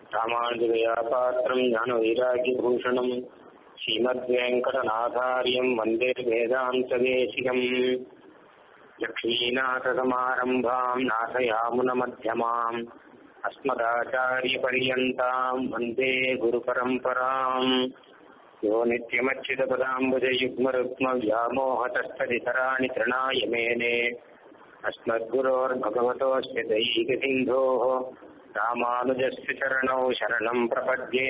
ராமானுஜதயாபாத்திரம் ஞானவைராகியபூஷணம் ஸ்ரீமத்வேங்கடநாதாரியம் வந்தே வேதாந்ததேசிகம் லக்ஷ்மீநாथसमारम्भाम् नाथयामुनमध्यमाम् अस्मदाचार्यपर्यन्ताम् वन्दे गुरुपरम्पराम् यो नित्यमच्युतपदाम्बुजयुग्मरुक्मव्यामोहतस्तदितराणि तृणाय मेने अस्मद्गुरोर्भगवतोऽस्य दैकसिन्धोः रामानुजस्य चरणौ शरणम् प्रपद्ये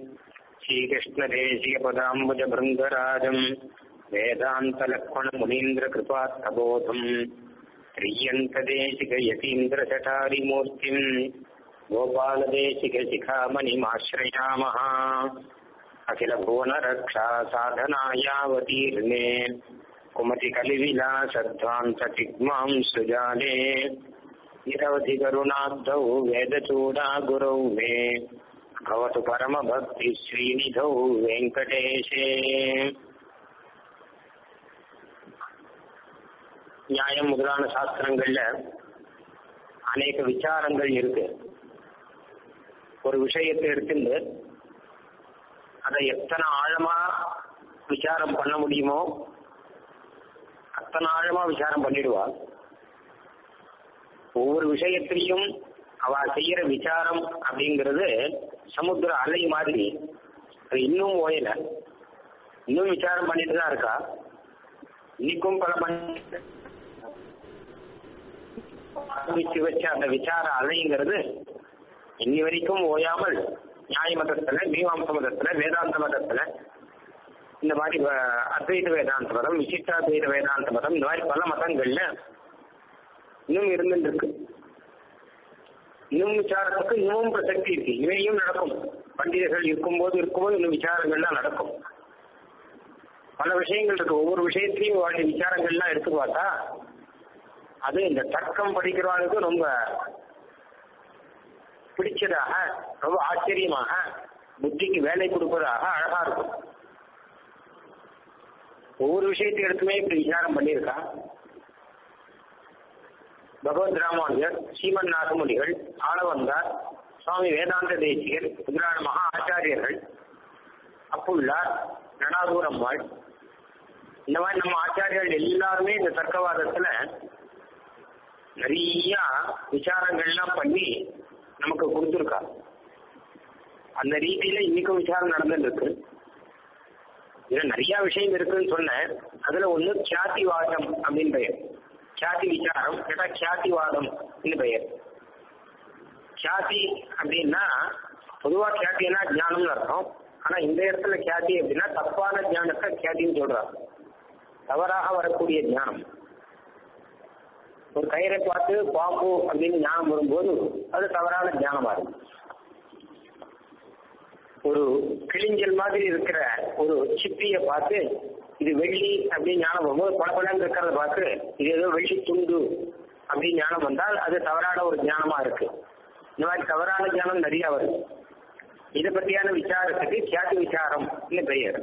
श्रीकृष्णदेशीयपदाम्बुजभृङ्गराजम् वेदान्तलक्ष्मणमुनीन्द्रकृपात्तबोधम् त्रिय्यन्तदेशिकयतीन्द्रचटारिमूर्तिम् गोपालदेशिकशिखामणिमाश्रयामः अखिलभुवनरक्षा साधनायावतीर्णे कुमतिकलिविलासध्वान्ततिग्मां सुजाले निरवधिकरुणाब्धौ वेदचूडागुरौ मे भवतु परमभक्तिश्रीनिधौ वेङ्कटेशे நியாயம் முதலான சாஸ்திரங்கள்ல அநேக விசாரங்கள் இருக்கு ஒரு விஷயத்தை எடுத்துட்டு அதை எத்தனை ஆழமா விசாரம் பண்ண முடியுமோ அத்தனை ஆழமா விசாரம் பண்ணிடுவா ஒவ்வொரு விஷயத்திலையும் அவ செய்யற விசாரம் அப்படிங்கிறது சமுத்திர அலை மாதிரி அது இன்னும் ஓயல இன்னும் விசாரம் பண்ணிட்டு தான் இருக்கா இன்னைக்கும் பல பண்ணி ஆரம்பிச்சு வச்ச அந்த விசார அலைங்கிறது இன்னி வரைக்கும் ஓயாமல் நியாய மதத்துல மீமாம்ச மதத்துல வேதாந்த மதத்துல இந்த மாதிரி அத்வைத வேதாந்த மதம் விசிஷ்டாத்வைத வேதாந்த மதம் இந்த மாதிரி பல மதங்கள்ல இன்னும் இருந்துட்டு இருக்கு இன்னும் விசாரத்துக்கு இன்னமும் பிரசக்தி இருக்கு இவையும் நடக்கும் பண்டிகைகள் இருக்கும்போது இருக்கும்போது இன்னும் விசாரங்கள்லாம் நடக்கும் பல விஷயங்கள் இருக்கு ஒவ்வொரு விஷயத்திலையும் வாழ்க்கை விசாரங்கள்லாம் எடுத்து பார்த்தா அது இந்த தர்க்கம் படிக்கிறவனுக்கு ரொம்ப பிடிச்சதாக ரொம்ப ஆச்சரியமாக புத்திக்கு வேலை கொடுப்பதாக அழகா இருக்கும் ஒவ்வொரு விஷயத்தை எடுத்துமே இப்படி விசாரம் பண்ணியிருக்கா பகவத் ராமானுஜர் சீமன் நாகமுனிகள் ஆளவந்தார் சுவாமி வேதாந்த தேசிகர் முதலான மகா ஆச்சாரியர்கள் அப்புள்ளார் நடாதூரம்மாள் இந்த மாதிரி நம்ம ஆச்சாரியர்கள் எல்லாருமே இந்த தர்க்கவாதத்துல நிறைய விசாரங்கள்லாம் பண்ணி நமக்கு கொடுத்துருக்கா அந்த ரீதியில இன்னைக்கும் விசாரம் நடந்துட்டு இருக்கு இதுல நிறைய விஷயம் இருக்குன்னு சொன்னேன் அதுல ஒண்ணு கியாதிவாதம் அப்படின்னு பெயர் கியாதி விசாரம் கேட்டா கியாதிவாதம் பெயர் கியாதி அப்படின்னா பொதுவா கியாத்தினா ஞானம்னு அர்த்தம் ஆனா இந்த இடத்துல கியாதி அப்படின்னா தப்பான ஞானத்தை கியாதின்னு சொல்றாங்க தவறாக வரக்கூடிய ஞானம் ஒரு கயிறை பார்த்து பாம்பு அப்படின்னு ஞானம் வரும்போது அது தவறான ஞானமா இருக்கும் ஒரு கிளிஞ்சல் மாதிரி இருக்கிற ஒரு சிப்பிய பார்த்து இது வெள்ளி அப்படின்னு ஞானம் வரும்போது பழப்பழம் இருக்கிறத பார்த்து இது ஏதோ வெள்ளி துண்டு அப்படின்னு ஞானம் வந்தால் அது தவறான ஒரு ஞானமா இருக்கு இந்த மாதிரி தவறான ஞானம் நிறைய வருது இதை பத்தியான விசாரத்துக்கு கியாதி விசாரம் பெயர்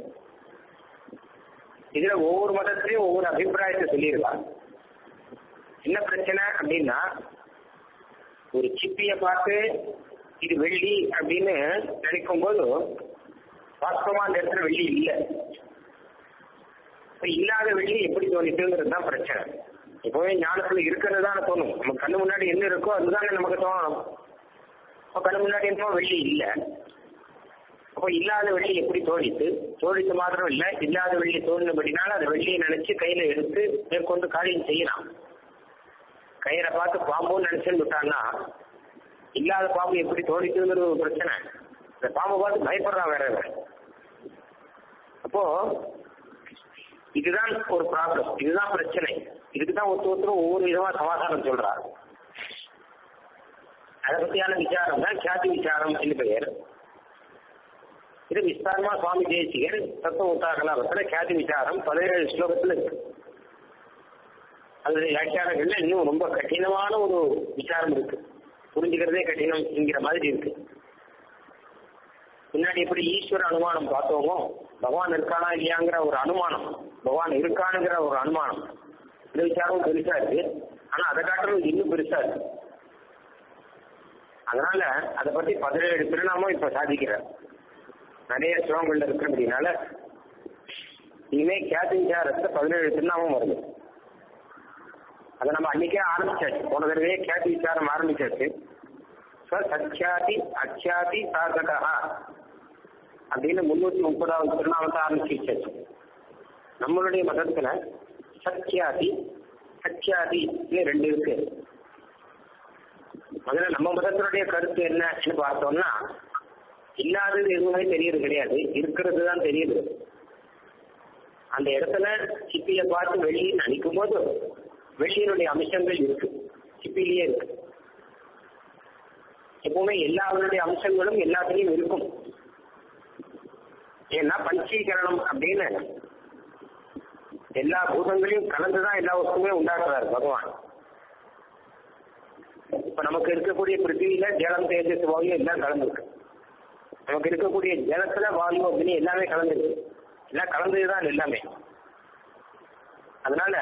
இதுல ஒவ்வொரு மதத்திலையும் ஒவ்வொரு அபிப்பிராயத்தை சொல்லியிருக்காங்க என்ன பிரச்சனை அப்படின்னா ஒரு சிப்பிய பார்த்து இது வெள்ளி அப்படின்னு நினைக்கும் போது வாஸ்தவமா அந்த இடத்துல வெள்ளி இல்லை இல்லாத வெள்ளி எப்படி தோணிட்டுங்கிறது தான் பிரச்சனை எப்பவுமே ஞானத்துல இருக்கிறது தானே தோணும் நம்ம கண்ணு முன்னாடி என்ன இருக்கோ அதுதானே நமக்கு தோணணும் இப்போ கண்ணு முன்னாடி என்னமோ வெள்ளி இல்லை அப்போ இல்லாத வெள்ளி எப்படி தோணித்து தோழித்து மாத்திரம் இல்லை இல்லாத வெள்ளி தோணினபடினால அந்த வெள்ளியை நினைச்சு கையில எடுத்து மேற்கொண்டு காரியம் செய்யலாம் கயிறை பார்த்து பாம்புன்னு நினைச்சுன்னு விட்டான்னா இல்லாத பாம்பு எப்படி தோணிக்குங்கிறது ஒரு பிரச்சனை இந்த பாம்பை பார்த்து பயப்படுறான் வேற வேற அப்போ இதுதான் ஒரு ப்ராப்ளம் இதுதான் பிரச்சனை இதுக்கு தான் ஒருத்தர் ஒருத்தரும் ஒவ்வொரு விதமா சமாதானம் சொல்றாரு அதை பத்தியான விசாரம் தான் கியாதி விசாரம் என்று பெயர் இது விஸ்தாரமா சுவாமி தேசிகர் தத்துவ உத்தாகலாபத்துல கியாதி விசாரம் பதினேழு ஸ்லோகத்துல இருக்கு அது வியாக்கியானங்கள்ல இன்னும் ரொம்ப கடினமான ஒரு விசாரம் இருக்கு புரிஞ்சுக்கிறதே கடினம் என்கிற மாதிரி இருக்கு முன்னாடி எப்படி ஈஸ்வர அனுமானம் பார்த்தோமோ பகவான் இருக்கானா இல்லையாங்கிற ஒரு அனுமானம் பகவான் இருக்கானுங்கிற ஒரு அனுமானம் இந்த விசாரம் பெருசா இருக்கு ஆனா அதை காட்டிலும் இன்னும் பெருசா இருக்கு அதனால அதை பத்தி பதினேழு திருநாமம் இப்ப சாதிக்கிறார் நிறைய ஸ்லோகங்கள்ல இருக்கு அப்படின்னால இனிமே கேத்தி விசாரத்தை பதினேழு திருநாமம் வருது அதை நம்ம அன்னைக்கே ஆரம்பிச்சாச்சு போன தடவையே கேத்தி விசாரம் ஆரம்பிச்சாச்சு சத்யாதி அக்ஷாதி சாதகா அப்படின்னு முன்னூத்தி முப்பதாவது திருநாமத்தை ஆரம்பிச்சு வச்சாச்சு நம்மளுடைய மதத்துல சத்யாதி சத்யாதி ரெண்டு இருக்கு முதல்ல நம்ம மதத்தினுடைய கருத்து என்னன்னு பார்த்தோம்னா இல்லாதது எதுவுமே தெரியறது கிடையாது இருக்கிறது தான் தெரியுது அந்த இடத்துல சிப்பியை பார்த்து வெளியே நினைக்கும் போது வெளியினுடைய அம்சங்கள் இருக்கு சிப்பிலேயே இருக்கு எப்பவுமே எல்லாருடைய அம்சங்களும் எல்லாத்துலயும் இருக்கும் ஏன்னா பஞ்சீகரணம் அப்படின்னு எல்லா பூதங்களையும் கலந்துதான் எல்லா வஸ்துமே உண்டாக்குறாரு பகவான் இப்ப நமக்கு இருக்கக்கூடிய பிருத்திவியில ஜலம் தேஜஸ் வாயு எல்லாம் கலந்துருக்கு நமக்கு இருக்கக்கூடிய ஜலத்துல வாயு அப்படின்னு எல்லாமே கலந்துருக்கு எல்லாம் கலந்ததுதான் எல்லாமே அதனால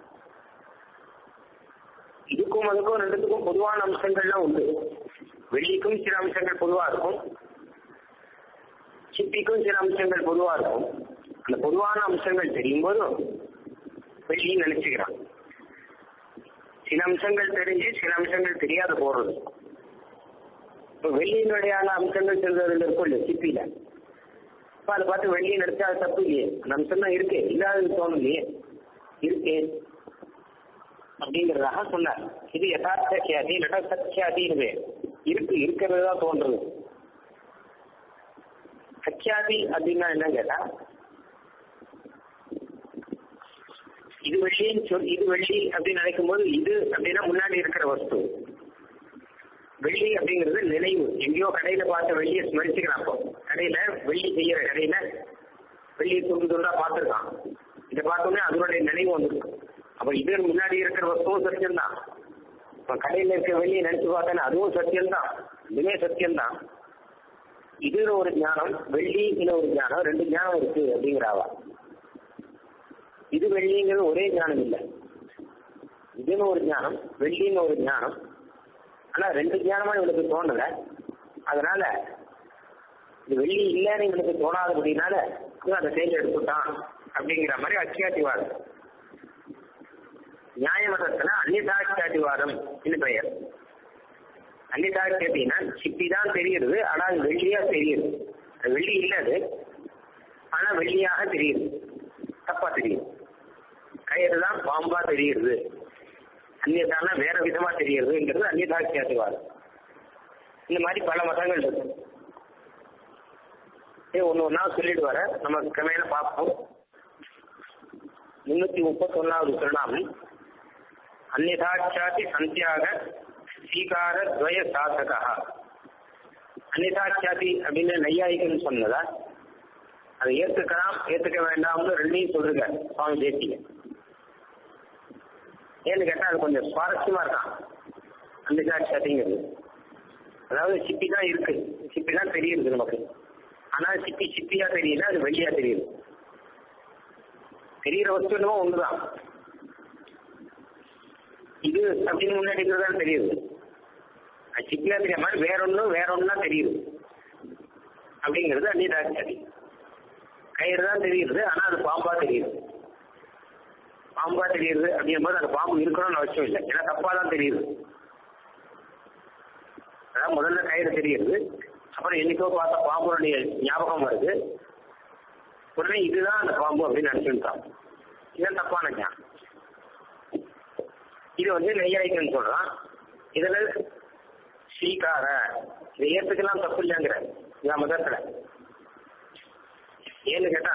இதுக்கும் அதுக்கும் ரெண்டுத்துக்கும் பொதுவான அம்சங்கள்லாம் உண்டு வெள்ளிக்கும் சில அம்சங்கள் பொதுவா இருக்கும் சிப்பிக்கும் சில அம்சங்கள் பொதுவா இருக்கும் அந்த பொதுவான அம்சங்கள் தெரியும் போதும் வெள்ளி நினைச்சுக்கிறான் சில அம்சங்கள் தெரிஞ்சு சில அம்சங்கள் தெரியாத போறது இப்போ வெள்ளியினுடைய அம்சங்கள் தெரிஞ்சதுல இருக்கும் இல்லையா சிப்பியில இப்போ அதை பார்த்து வெள்ளியை நினைச்சா அது தப்பு இல்லையே அந்த அம்சம் தான் இருக்கே இல்லாதது தோணலையே இருக்கே அப்படிங்கிறதாக சொன்னார் இது யதார்த்த கியாதி இல்லாட்டா சத்யாதின்னு இருக்கு இருக்கிறது தான் தோன்றது சத்யாதி அப்படின்னா என்ன கேட்டா இது வெள்ளின்னு சொல் இது வெள்ளி அப்படின்னு நினைக்கும் போது இது அப்படின்னா முன்னாடி இருக்கிற வஸ்து வெள்ளி அப்படிங்கிறது நினைவு எங்கேயோ கடையில பார்த்த வெள்ளியை ஸ்மரிச்சுக்கிறான் அப்போ கடையில வெள்ளி செய்யற கடையில வெள்ளி துண்டு துண்டா பார்த்துருக்கான் இதை பார்த்தோன்னே அதனுடைய நினைவு வந்துருக்கு அப்ப இது முன்னாடி இருக்கிற வஸ்துவும் சத்தியம்தான் இப்ப கடையில இருக்க வெள்ளியை நினைச்சு பார்த்தேன்னா அதுவும் சத்தியம்தான் இதுவே சத்தியம்தான் இது ஒரு ஞானம் வெள்ளி ஒரு ஞானம் ரெண்டு ஞானம் இருக்கு அப்படிங்கிறாவா இது வெள்ளிங்கிறது ஒரே ஞானம் இல்லை இதுன்னு ஒரு ஞானம் வெள்ளின்னு ஒரு ஞானம் ஆனா ரெண்டு ஞானமா இவனுக்கு தோணல அதனால இது வெள்ளி இல்லைன்னு இவனுக்கு தோணாதபடினால இவன் அதை தேர்ந்து எடுத்துட்டான் அப்படிங்கிற மாதிரி அச்சியாத்திவாதம் நியாய மதத்துல அந்நிதாட்சியாதிவாதம் பெயர் அந்நிதாட்சியத்தினா சிப்பி தான் தெரியுது ஆனா அது வெள்ளியா தெரியுது அது வெள்ளி இல்ல அது ஆனா வெள்ளியாக தெரியுது தப்பா தெரியுது கயிறு தான் பாம்பா தெரியுது அந்நியதான வேற விதமா தெரியுதுங்கிறது அந்நியதாட்சியாதிவாதம் இந்த மாதிரி பல மதங்கள் இருக்கு ஒன்னு ஒன்னா சொல்லிட்டு வர நம்ம கிரமேண பார்ப்போம் முன்னூத்தி முப்பத்தொன்னாவது திருநாமம் அந்நிதாட்சாதி சந்தியாக ஸ்வீகார துவய சாசகா அந்நிதாட்சாதி அப்படின்னு நையாயிகன்னு சொன்னதா அதை ஏத்துக்கலாம் ஏத்துக்க வேண்டாம்னு ரெண்டையும் சொல்லுங்க சுவாமி தேசிய ஏன்னு கேட்டா அது கொஞ்சம் சுவாரஸ்யமா இருக்கான் அந்நிதாட்சாதிங்கிறது அதாவது சிப்பி தான் இருக்கு சிப்பி தான் தெரியுது நமக்கு ஆனா சிப்பி சிப்பியா தெரியல அது வெள்ளியா தெரியுது தெரிகிற வஸ்து என்னமோ ஒண்ணுதான் இது அப்படின்னு முன்னாடி தான் தெரியுது சிப்பியா தெரிய மாதிரி வேற ஒன்றும் வேற ஒன்றா தெரியுது அப்படிங்கிறது அந்நிதாட்சதி கயிறு தான் தெரியுது ஆனா அது பாம்பா தெரியுது பாம்பா தெரியுது அப்படிங்கும் போது அந்த பாம்பு இருக்கணும்னு அவசியம் இல்லை ஏன்னா தப்பா தான் தெரியுது அதான் முதல்ல கயிறு தெரியுது அப்புறம் என்னைக்கோ பார்த்த பாம்புடைய ஞாபகம் வருது உடனே இதுதான் அந்த பாம்பு அப்படின்னு நினைச்சுட்டான் இதுதான் தப்பான ஞானம் இது வந்து நெய்யாய்க்குன்னு சொல்றான் இதுல ஸ்ரீகார இதை ஏத்துக்கலாம் தப்பு இல்லைங்கிற இந்த மதத்துல ஏன்னு கேட்டா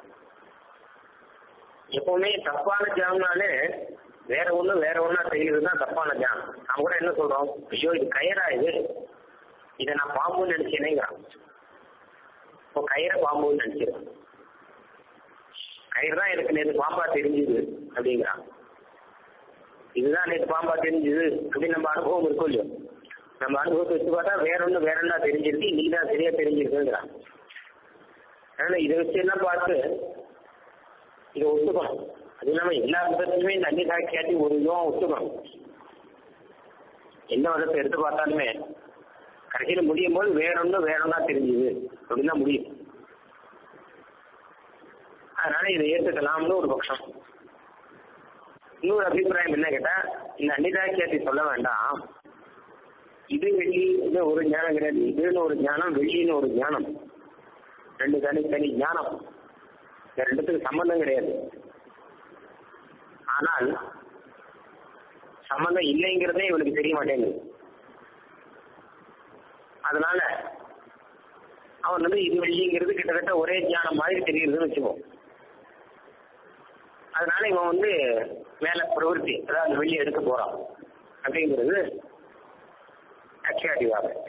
எப்பவுமே தப்பான ஜாம்னாலே வேற ஒண்ணு வேற ஒண்ணா செய்யறது தான் தப்பான ஜாம் நாம கூட என்ன சொல்றோம் ஐயோ இது கயிறா இது இதை நான் பாம்புன்னு நினைச்சேனேங்கிறான் இப்போ கயிறை பாம்புன்னு நினைச்சிருக்கான் கயிறு தான் எனக்கு நேற்று பாம்பா தெரிஞ்சுது அப்படிங்கிறான் இதுதான் நேற்று பாம்பா தெரிஞ்சுது அப்படின்னு நம்ம அனுபவம் இருக்கும் இல்லையோ நம்ம அனுபவத்தை வச்சு பார்த்தா வேற ஒன்று வேற என்ன தெரிஞ்சிருக்கு இன்னைக்கு தான் சரியா தெரிஞ்சிருக்குங்கிறான் அதனால இதை வச்சு எல்லாம் பார்த்து இதை ஒத்துக்கணும் அது இல்லாம எல்லா மதத்துலையுமே இந்த அந்நிதாக்கியாட்டி ஒரு இதுவும் ஒத்துக்கணும் எந்த மதத்தை எடுத்து பார்த்தாலுமே கடைசியில முடியும் போது வேறொன்னு வேறொன்னா தெரிஞ்சுது அப்படின்னு தான் முடியும் அதனால இதை ஏற்றுக்கலாம்னு ஒரு பட்சம் இன்னொரு அபிப்பிராயம் என்ன கேட்டா இந்த அன்னிதாக்கியத்தை சொல்ல வேண்டாம் இது வெள்ளி இது ஒரு ஞானம் கிடையாது இதுன்னு ஒரு ஞானம் வெள்ளின்னு ஒரு ஞானம் ரெண்டு தனித்தனி ஞானம் இந்த ரெண்டுத்துக்கு சம்பந்தம் கிடையாது ஆனால் சம்பந்தம் இல்லைங்கிறதே இவனுக்கு தெரிய மாட்டேங்குது அதனால அவன் வந்து இது வெள்ளிங்கிறது கிட்டத்தட்ட ஒரே ஞானம் மாதிரி தெரியுதுன்னு வச்சுக்கோம் அதனால இவன் வந்து மேல பிரவருத்தி அதாவது அந்த வெள்ளி எடுக்க போறான் அப்படிங்கிறது அக்கியாதிவாதம்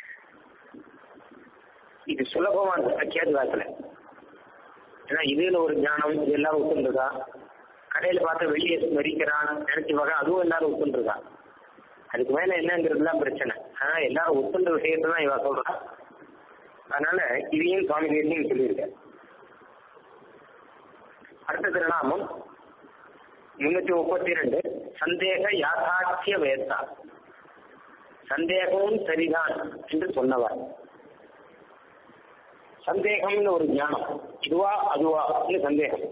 இது சுலபமானது அக்கியாதிவாதத்துல ஏன்னா இதுல ஒரு ஞானம் இது எல்லாரும் ஒத்துருக்கா கடையில பார்த்து வெளியே மறிக்கிறான் நினைச்சு பார்க்க அதுவும் எல்லாரும் ஒத்துருக்கா அதுக்கு மேல என்னங்கிறதுலாம் பிரச்சனை ஆனா எல்லாரும் ஒத்துன்ற விஷயத்தை தான் இவ சொல்றா அதனால இதையும் சுவாமி தேசியம் சொல்லியிருக்க அடுத்த திருநாமம் முன்னூத்தி முப்பத்தி ரெண்டு சந்தேக யாதாட்சிய வேத்தா சந்தேகமும் சரிதான் என்று சொன்னவர் சந்தேகம்னு ஒரு ஞானம் இதுவா அதுவா சந்தேகம்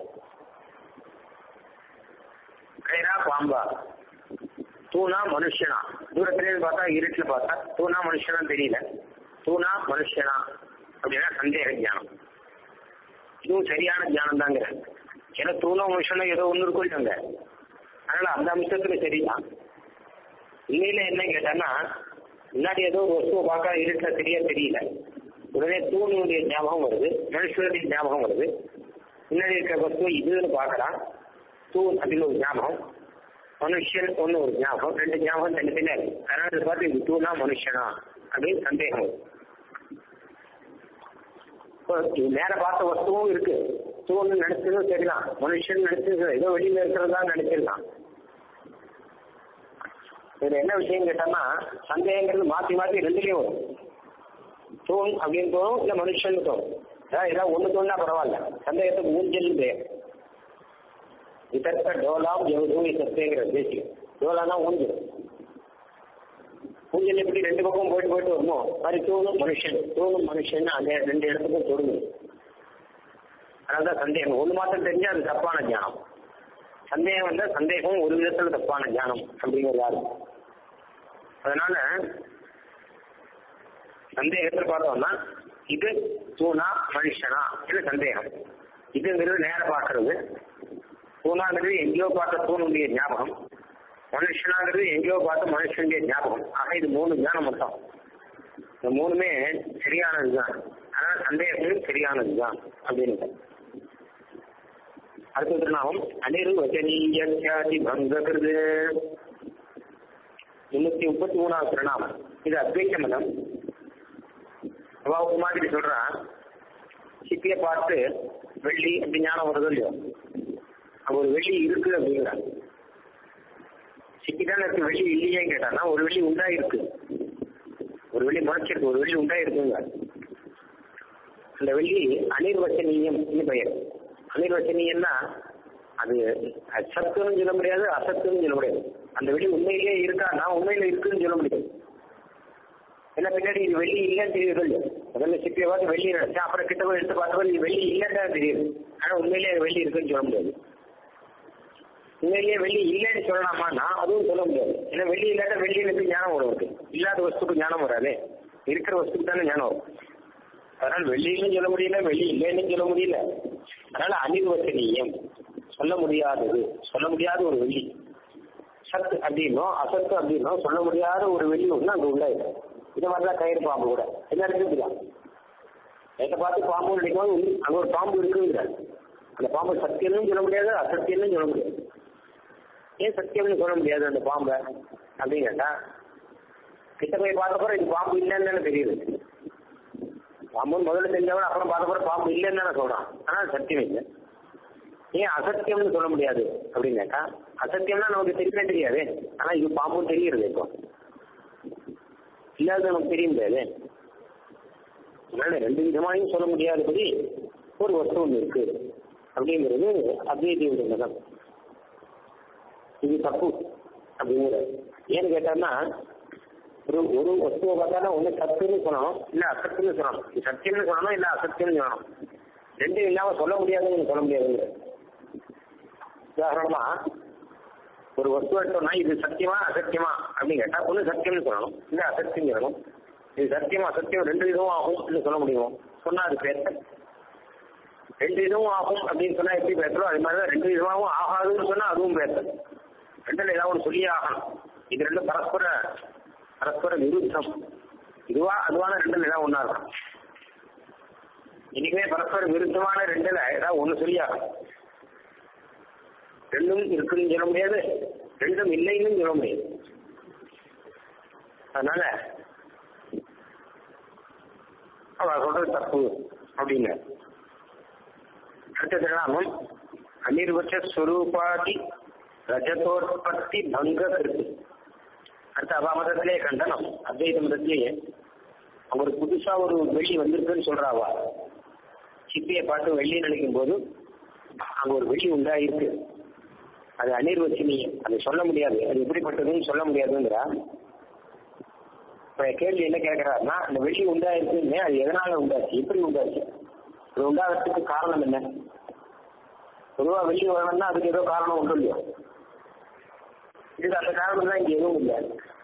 கயிறா பாம்பா தூணா மனுஷனா தூரத்துலேருந்து பார்த்தா இருட்டில் பார்த்தா தூணா மனுஷனா தெரியல தூணா மனுஷனா அப்படின்னா சந்தேக ஞானம் இதுவும் சரியான ஞானம் தாங்கிற ஏன்னா தூணோ மனுஷனோ ஏதோ ஒன்று இருக்கும் இல்லைங்க அதனால அந்த அம்சத்துல சரிதான் உண்மையில என்ன கேட்டான்னா முன்னாடி ஏதோ ஒரு வஸ்துவை பார்க்க இருட்டில் சரியா தெரியல உடனே தூணுடைய ஞாபகம் வருது மனுஷனுடைய ஞாபகம் வருது முன்னாடி இருக்க வஸ்துவை இதுன்னு பார்க்கலாம் தூண் அப்படின்னு ஒரு ஞாபகம் மனுஷன் ஒன்று ஒரு ஞாபகம் ரெண்டு ஞாபகம் தனித்தனியா இருக்கு அதனால இதை பார்த்து இது தூணா மனுஷனா அப்படின்னு சந்தேகம் வரும் இப்போ இது மேல பார்த்த வஸ்துவும் இருக்கு தூண் நினைச்சதும் சரிதான் மனுஷன் நினைச்சது ஏதோ வெளியில இருக்கிறதா நினைச்சிருக்கான் இதுல என்ன விஷயம் கேட்டோம்னா சந்தேகங்கிறது மாத்தி மாத்தி ரெண்டுலயும் வரும் தூண் அப்படின்னு தோணும் இல்ல மனுஷன் தோணும் அதாவது ஏதாவது ஒண்ணு தோணுனா பரவாயில்ல சந்தேகத்துக்கு ஊஞ்சல் பேர் இதற்க டோலாம் எவ்வளவு சத்தேங்கிற தேசியம் டோலானா ஊஞ்சல் ஊஞ்சல் எப்படி ரெண்டு பக்கம் போயிட்டு போயிட்டு வருமோ மாதிரி தூணும் மனுஷன் தூணும் மனுஷன் அந்த ரெண்டு இடத்துக்கும் தொடுங்க அதனாலதான் சந்தேகம் ஒண்ணு மாத்திரம் தெரிஞ்சா அது தப்பான ஞானம் சந்தேகம் வந்தா சந்தேகம் ஒரு விதத்துல தப்பான ஞானம் அப்படிங்கிறது யாரு அதனால சந்தேகத்தில் பார்த்தோம்னா இது தூணா மனுஷனா இது சந்தேகம் இதுங்கிறது நேர பார்க்கறது தூணாங்கிறது எங்கேயோ பார்த்த தூணுடைய ஞாபகம் மனுஷனாங்கிறது எங்கேயோ பார்த்த மனுஷனுடைய ஞாபகம் ஆக இது மூணு ஞானம் மொத்தம் இந்த மூணுமே சரியானதுதான் அதனால சந்தேகமும் சரியானதுதான் அப்படின்னு அடுத்த திருநாமம் அனிர்வச்சனீயாதி பங்ககிருது முன்னூத்தி முப்பத்தி மூணாவது திருநாமம் இது அத்வைத்த மதம் ஒரு மாதிரி சொல்றான் சிப்பியை பார்த்து வெள்ளி அப்படி ஞானம் வருதோ இல்லையோ அங்க ஒரு வெள்ளி இருக்கு அப்படிங்கிறான் சிப்பி தானே இருக்கு வெள்ளி இல்லையே கேட்டானா ஒரு வெள்ளி உண்டா இருக்கு ஒரு வெள்ளி முளைச்சிருக்கு ஒரு வெள்ளி உண்டா இருக்குங்க அந்த வெள்ளி அனிர்வச்சனீயம் பெயர் அனிர்வச்சனீயம்னா அது சத்துன்னு சொல்ல முடியாது அசத்துன்னு சொல்ல முடியாது அந்த வெள்ளி உண்மையிலேயே இருக்கான்னா உண்மையில இருக்குன்னு சொல்ல முடியாது ஏன்னா பின்னாடி இது வெள்ளி இல்லைன்னு தெரியுது இல்லையா முதல்ல சிப்பியை பார்த்து வெள்ளி நினைச்சா அப்புறம் கிட்ட போய் எடுத்து பார்த்தப்ப இது வெள்ளி இல்லைன்னு தான் தெரியுது ஆனா உண்மையிலேயே வெள்ளி இருக்குன்னு சொல்ல முடியாது உண்மையிலேயே வெள்ளி இல்லைன்னு சொல்லலாமான்னா அதுவும் சொல்ல முடியாது ஏன்னா வெள்ளி இல்லாத வெள்ளியிலுக்கு ஞானம் வரும் இருக்கு இல்லாத வஸ்துக்கு ஞானம் வராது இருக்கிற வஸ்துக்கு தானே ஞானம் வரும் அதனால வெள்ளின்னு சொல்ல முடியல வெள்ளி இல்லைன்னு சொல்ல முடியல அதனால அனிர்வச்சனீயம் சொல்ல முடியாதது சொல்ல முடியாத ஒரு வெள்ளி சத்து அப்படின்னோ அசத்து அப்படின்னோ சொல்ல முடியாத ஒரு வெள்ளி ஒன்று அங்கே உள்ள இருக்கு இது மாதிரிதான் கயிறு பாம்பு கூட எல்லாருக்கும் இப்படிதான் எதை பார்த்து பாம்பு நினைக்கும் அங்கே ஒரு பாம்பு இருக்குங்கிறார் அந்த பாம்பு சத்தியம்னு சொல்ல முடியாது அசத்தியம்னு சொல்ல முடியாது ஏன் சத்தியம்னு சொல்ல முடியாது அந்த பாம்பை அப்படின்னு கேட்டா கிட்ட போய் பார்த்தப்பறம் இது பாம்பு இல்லைன்னு தானே தெரியுது பாம்புன்னு முதல்ல தெரிஞ்சவன் அப்புறம் பார்த்தப்பறம் பாம்பு இல்லைன்னு தானே சொல்றான் ஆனால் சத்தியம் இல்லை ஏன் அசத்தியம்னு சொல்ல முடியாது அப்படின்னு கேட்டா அசத்தியம்னா நமக்கு தெரியவே தெரியாது ஆனா இது பாம்பும் தெரியுறது இப்போ இல்லாத நமக்கு தெரிய முடியாது அதனால ரெண்டு விதமாயும் சொல்ல முடியாதபடி ஒரு வஸ்து ஒன்று இருக்கு அப்படிங்கிறது அத்வைதியுடைய மதம் இது தப்பு அப்படிங்கிறது ஏன்னு கேட்டான்னா ஒரு ஒரு வஸ்துவை பார்த்தாலும் ஒண்ணு சத்துன்னு சொல்லணும் இல்ல அசத்துன்னு சொல்லணும் இது சத்தியம்னு சொல்லணும் இல்ல அசத்தியம்னு சொல்லணும் ரெண்டும் இல்லாம சொல்ல முடியாதுன்னு சொல்ல முடியாதுங்க உதாரணமா ஒரு வஸ்து எடுத்தோம்னா இது சத்தியமா அசத்தியமா அப்படின்னு கேட்டா ஒண்ணு சத்தியம்னு சொல்லணும் இல்ல அசத்தியம் சொல்லணும் இது சத்தியம் அசத்தியம் ரெண்டு இதுவும் ஆகும் அப்படின்னு சொல்ல முடியும் சொன்னா அது பேச ரெண்டு இதுவும் ஆகும் அப்படின்னு சொன்னா எப்படி பேசுறோம் அது மாதிரி தான் ரெண்டு விதமாகவும் ஆகாதுன்னு சொன்னா அதுவும் பேச ரெண்டுல ஏதாவது ஒன்று சொல்லியே ஆகணும் இது ரெண்டும் பரஸ்பர பரஸ்பர விருத்தம் இதுவா அதுவான ரெண்டுல ஏதாவது ஒன்றா இருக்கும் இன்னைக்குமே பரஸ்பர விருத்தமான ரெண்டுல ஏதாவது ஒன்று சொல்லியாகும் ரெண்டும் இருக்குன்னு சொல்ல முடியாது ரெண்டும் இல்லைன்னு சொல்ல முடியாது அதனால அவ சொல்றது தப்பு அப்படின்னு அடுத்தது நாமம் அனிர்வச்ச ஸ்வரூபாதி ரஜதோற்பத்தி பங்க கிருத்து அடுத்த அபாமதத்திலே கண்டனம் அத்வைத மதத்திலேயே அவங்க ஒரு புதுசா ஒரு வெள்ளி வந்திருக்குன்னு சொல்றாவா சிப்பியை பார்த்து வெள்ளி நினைக்கும் போது அங்க ஒரு வெள்ளி உண்டாயிருக்கு அது அனிர்வச்சனி அதை சொல்ல முடியாது அது எப்படிப்பட்டதுன்னு சொல்ல முடியாதுங்கிறா இப்ப கேள்வி என்ன கேட்கிறாருன்னா அந்த வெள்ளி உண்டாயிருக்குன்னு அது எதனால உண்டாச்சு எப்படி உண்டாச்சு அது உண்டாகிறதுக்கு காரணம் என்ன பொதுவா வெள்ளி வரணும்னா அதுக்கு ஏதோ காரணம் உண்டு இல்லையோ இதுக்கு அந்த காரணம் தான் இங்க எதுவும் இல்லை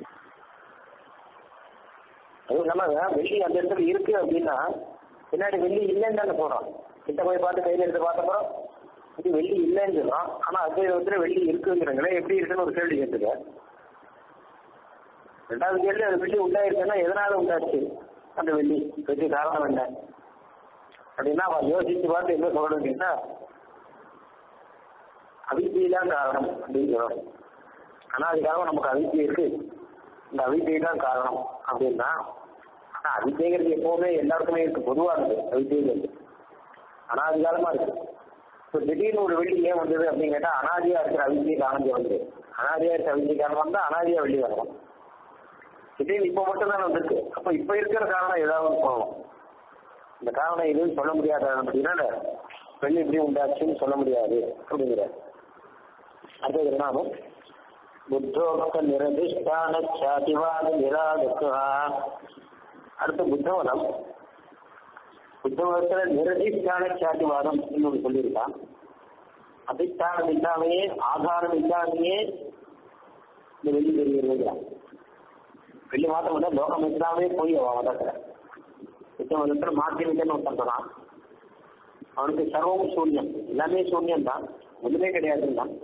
அதுவும் இல்லாம வெள்ளி அந்த இடத்துல இருக்கு அப்படின்னா பின்னாடி வெள்ளி இல்லைன்னு தானே போறோம் கிட்ட போய் பார்த்து கையில எடுத்து பார்த்தப்பறம் இது வெள்ளி இல்லைன்னு சொல்றோம் ஆனா அதே விதத்துல வெள்ளி இருக்குங்கிறங்களே எப்படி இருக்குன்னு ஒரு கேள்வி கேட்டுக்க ரெண்டாவது கேள்வி அது வெள்ளி உண்டாயிருக்குன்னா எதனால உண்டாச்சு அந்த வெள்ளி வெள்ளி காரணம் என்ன அப்படின்னா அவன் யோசிச்சு பார்த்து என்ன சொல்லணும் அப்படின்னா அவித்தியதான் காரணம் அப்படின்னு சொல்லணும் ஆனா அதுக்காக நமக்கு அவித்தியை இருக்கு இந்த அவித்தியை தான் காரணம் அப்படின்னா ஆனா அவித்தியங்கிறது எப்பவுமே எல்லாருக்குமே இருக்கு பொதுவா இருக்கு அவித்தியங்கிறது அனாதிகாலமா இருக்கு இப்போ திடீர்னு ஒரு வெள்ளி ஏன் வந்தது அப்படின்னு கேட்டா அனாதியா இருக்கிற அவித்தியை காரணம் வந்து அனாதியா இருக்கிற அவித்தியை காரணம் வந்தா அனாதியா வெள்ளி வரணும் திடீர்னு இப்போ மட்டும் தான் வந்திருக்கு அப்போ இப்போ இருக்கிற காரணம் ஏதாவது போகணும் இந்த காரணம் எதுவும் சொல்ல முடியாத அப்படின்னா வெள்ளி எப்படி உண்டாச்சுன்னு சொல்ல முடியாது அப்படிங்கிற அடுத்தது நாமும் புத்தோக்த நிரதிஷ்டான சாதிவாத நிராகத்துவா அடுத்து புத்தவனம் புத்தகத்துல நிரதிஷ்டான சாதிவாதம் இன்னொன்று சொல்லியிருக்கான் அதிஷ்டானம் இல்லாமையே ஆதாரம் இல்லாமையே இந்த வெளி தெரிகிறதுங்கிறான் வெளி மாற்றம் வந்து லோகம் இல்லாமே போய் அவன் மதத்துல புத்தகத்துல மாத்தியமிக்கன்னு ஒருத்தன் சொன்னான் அவனுக்கு சர்வம் சூன்யம் எல்லாமே சூன்யம் தான் ஒண்ணுமே கிடையாதுன்னு தான்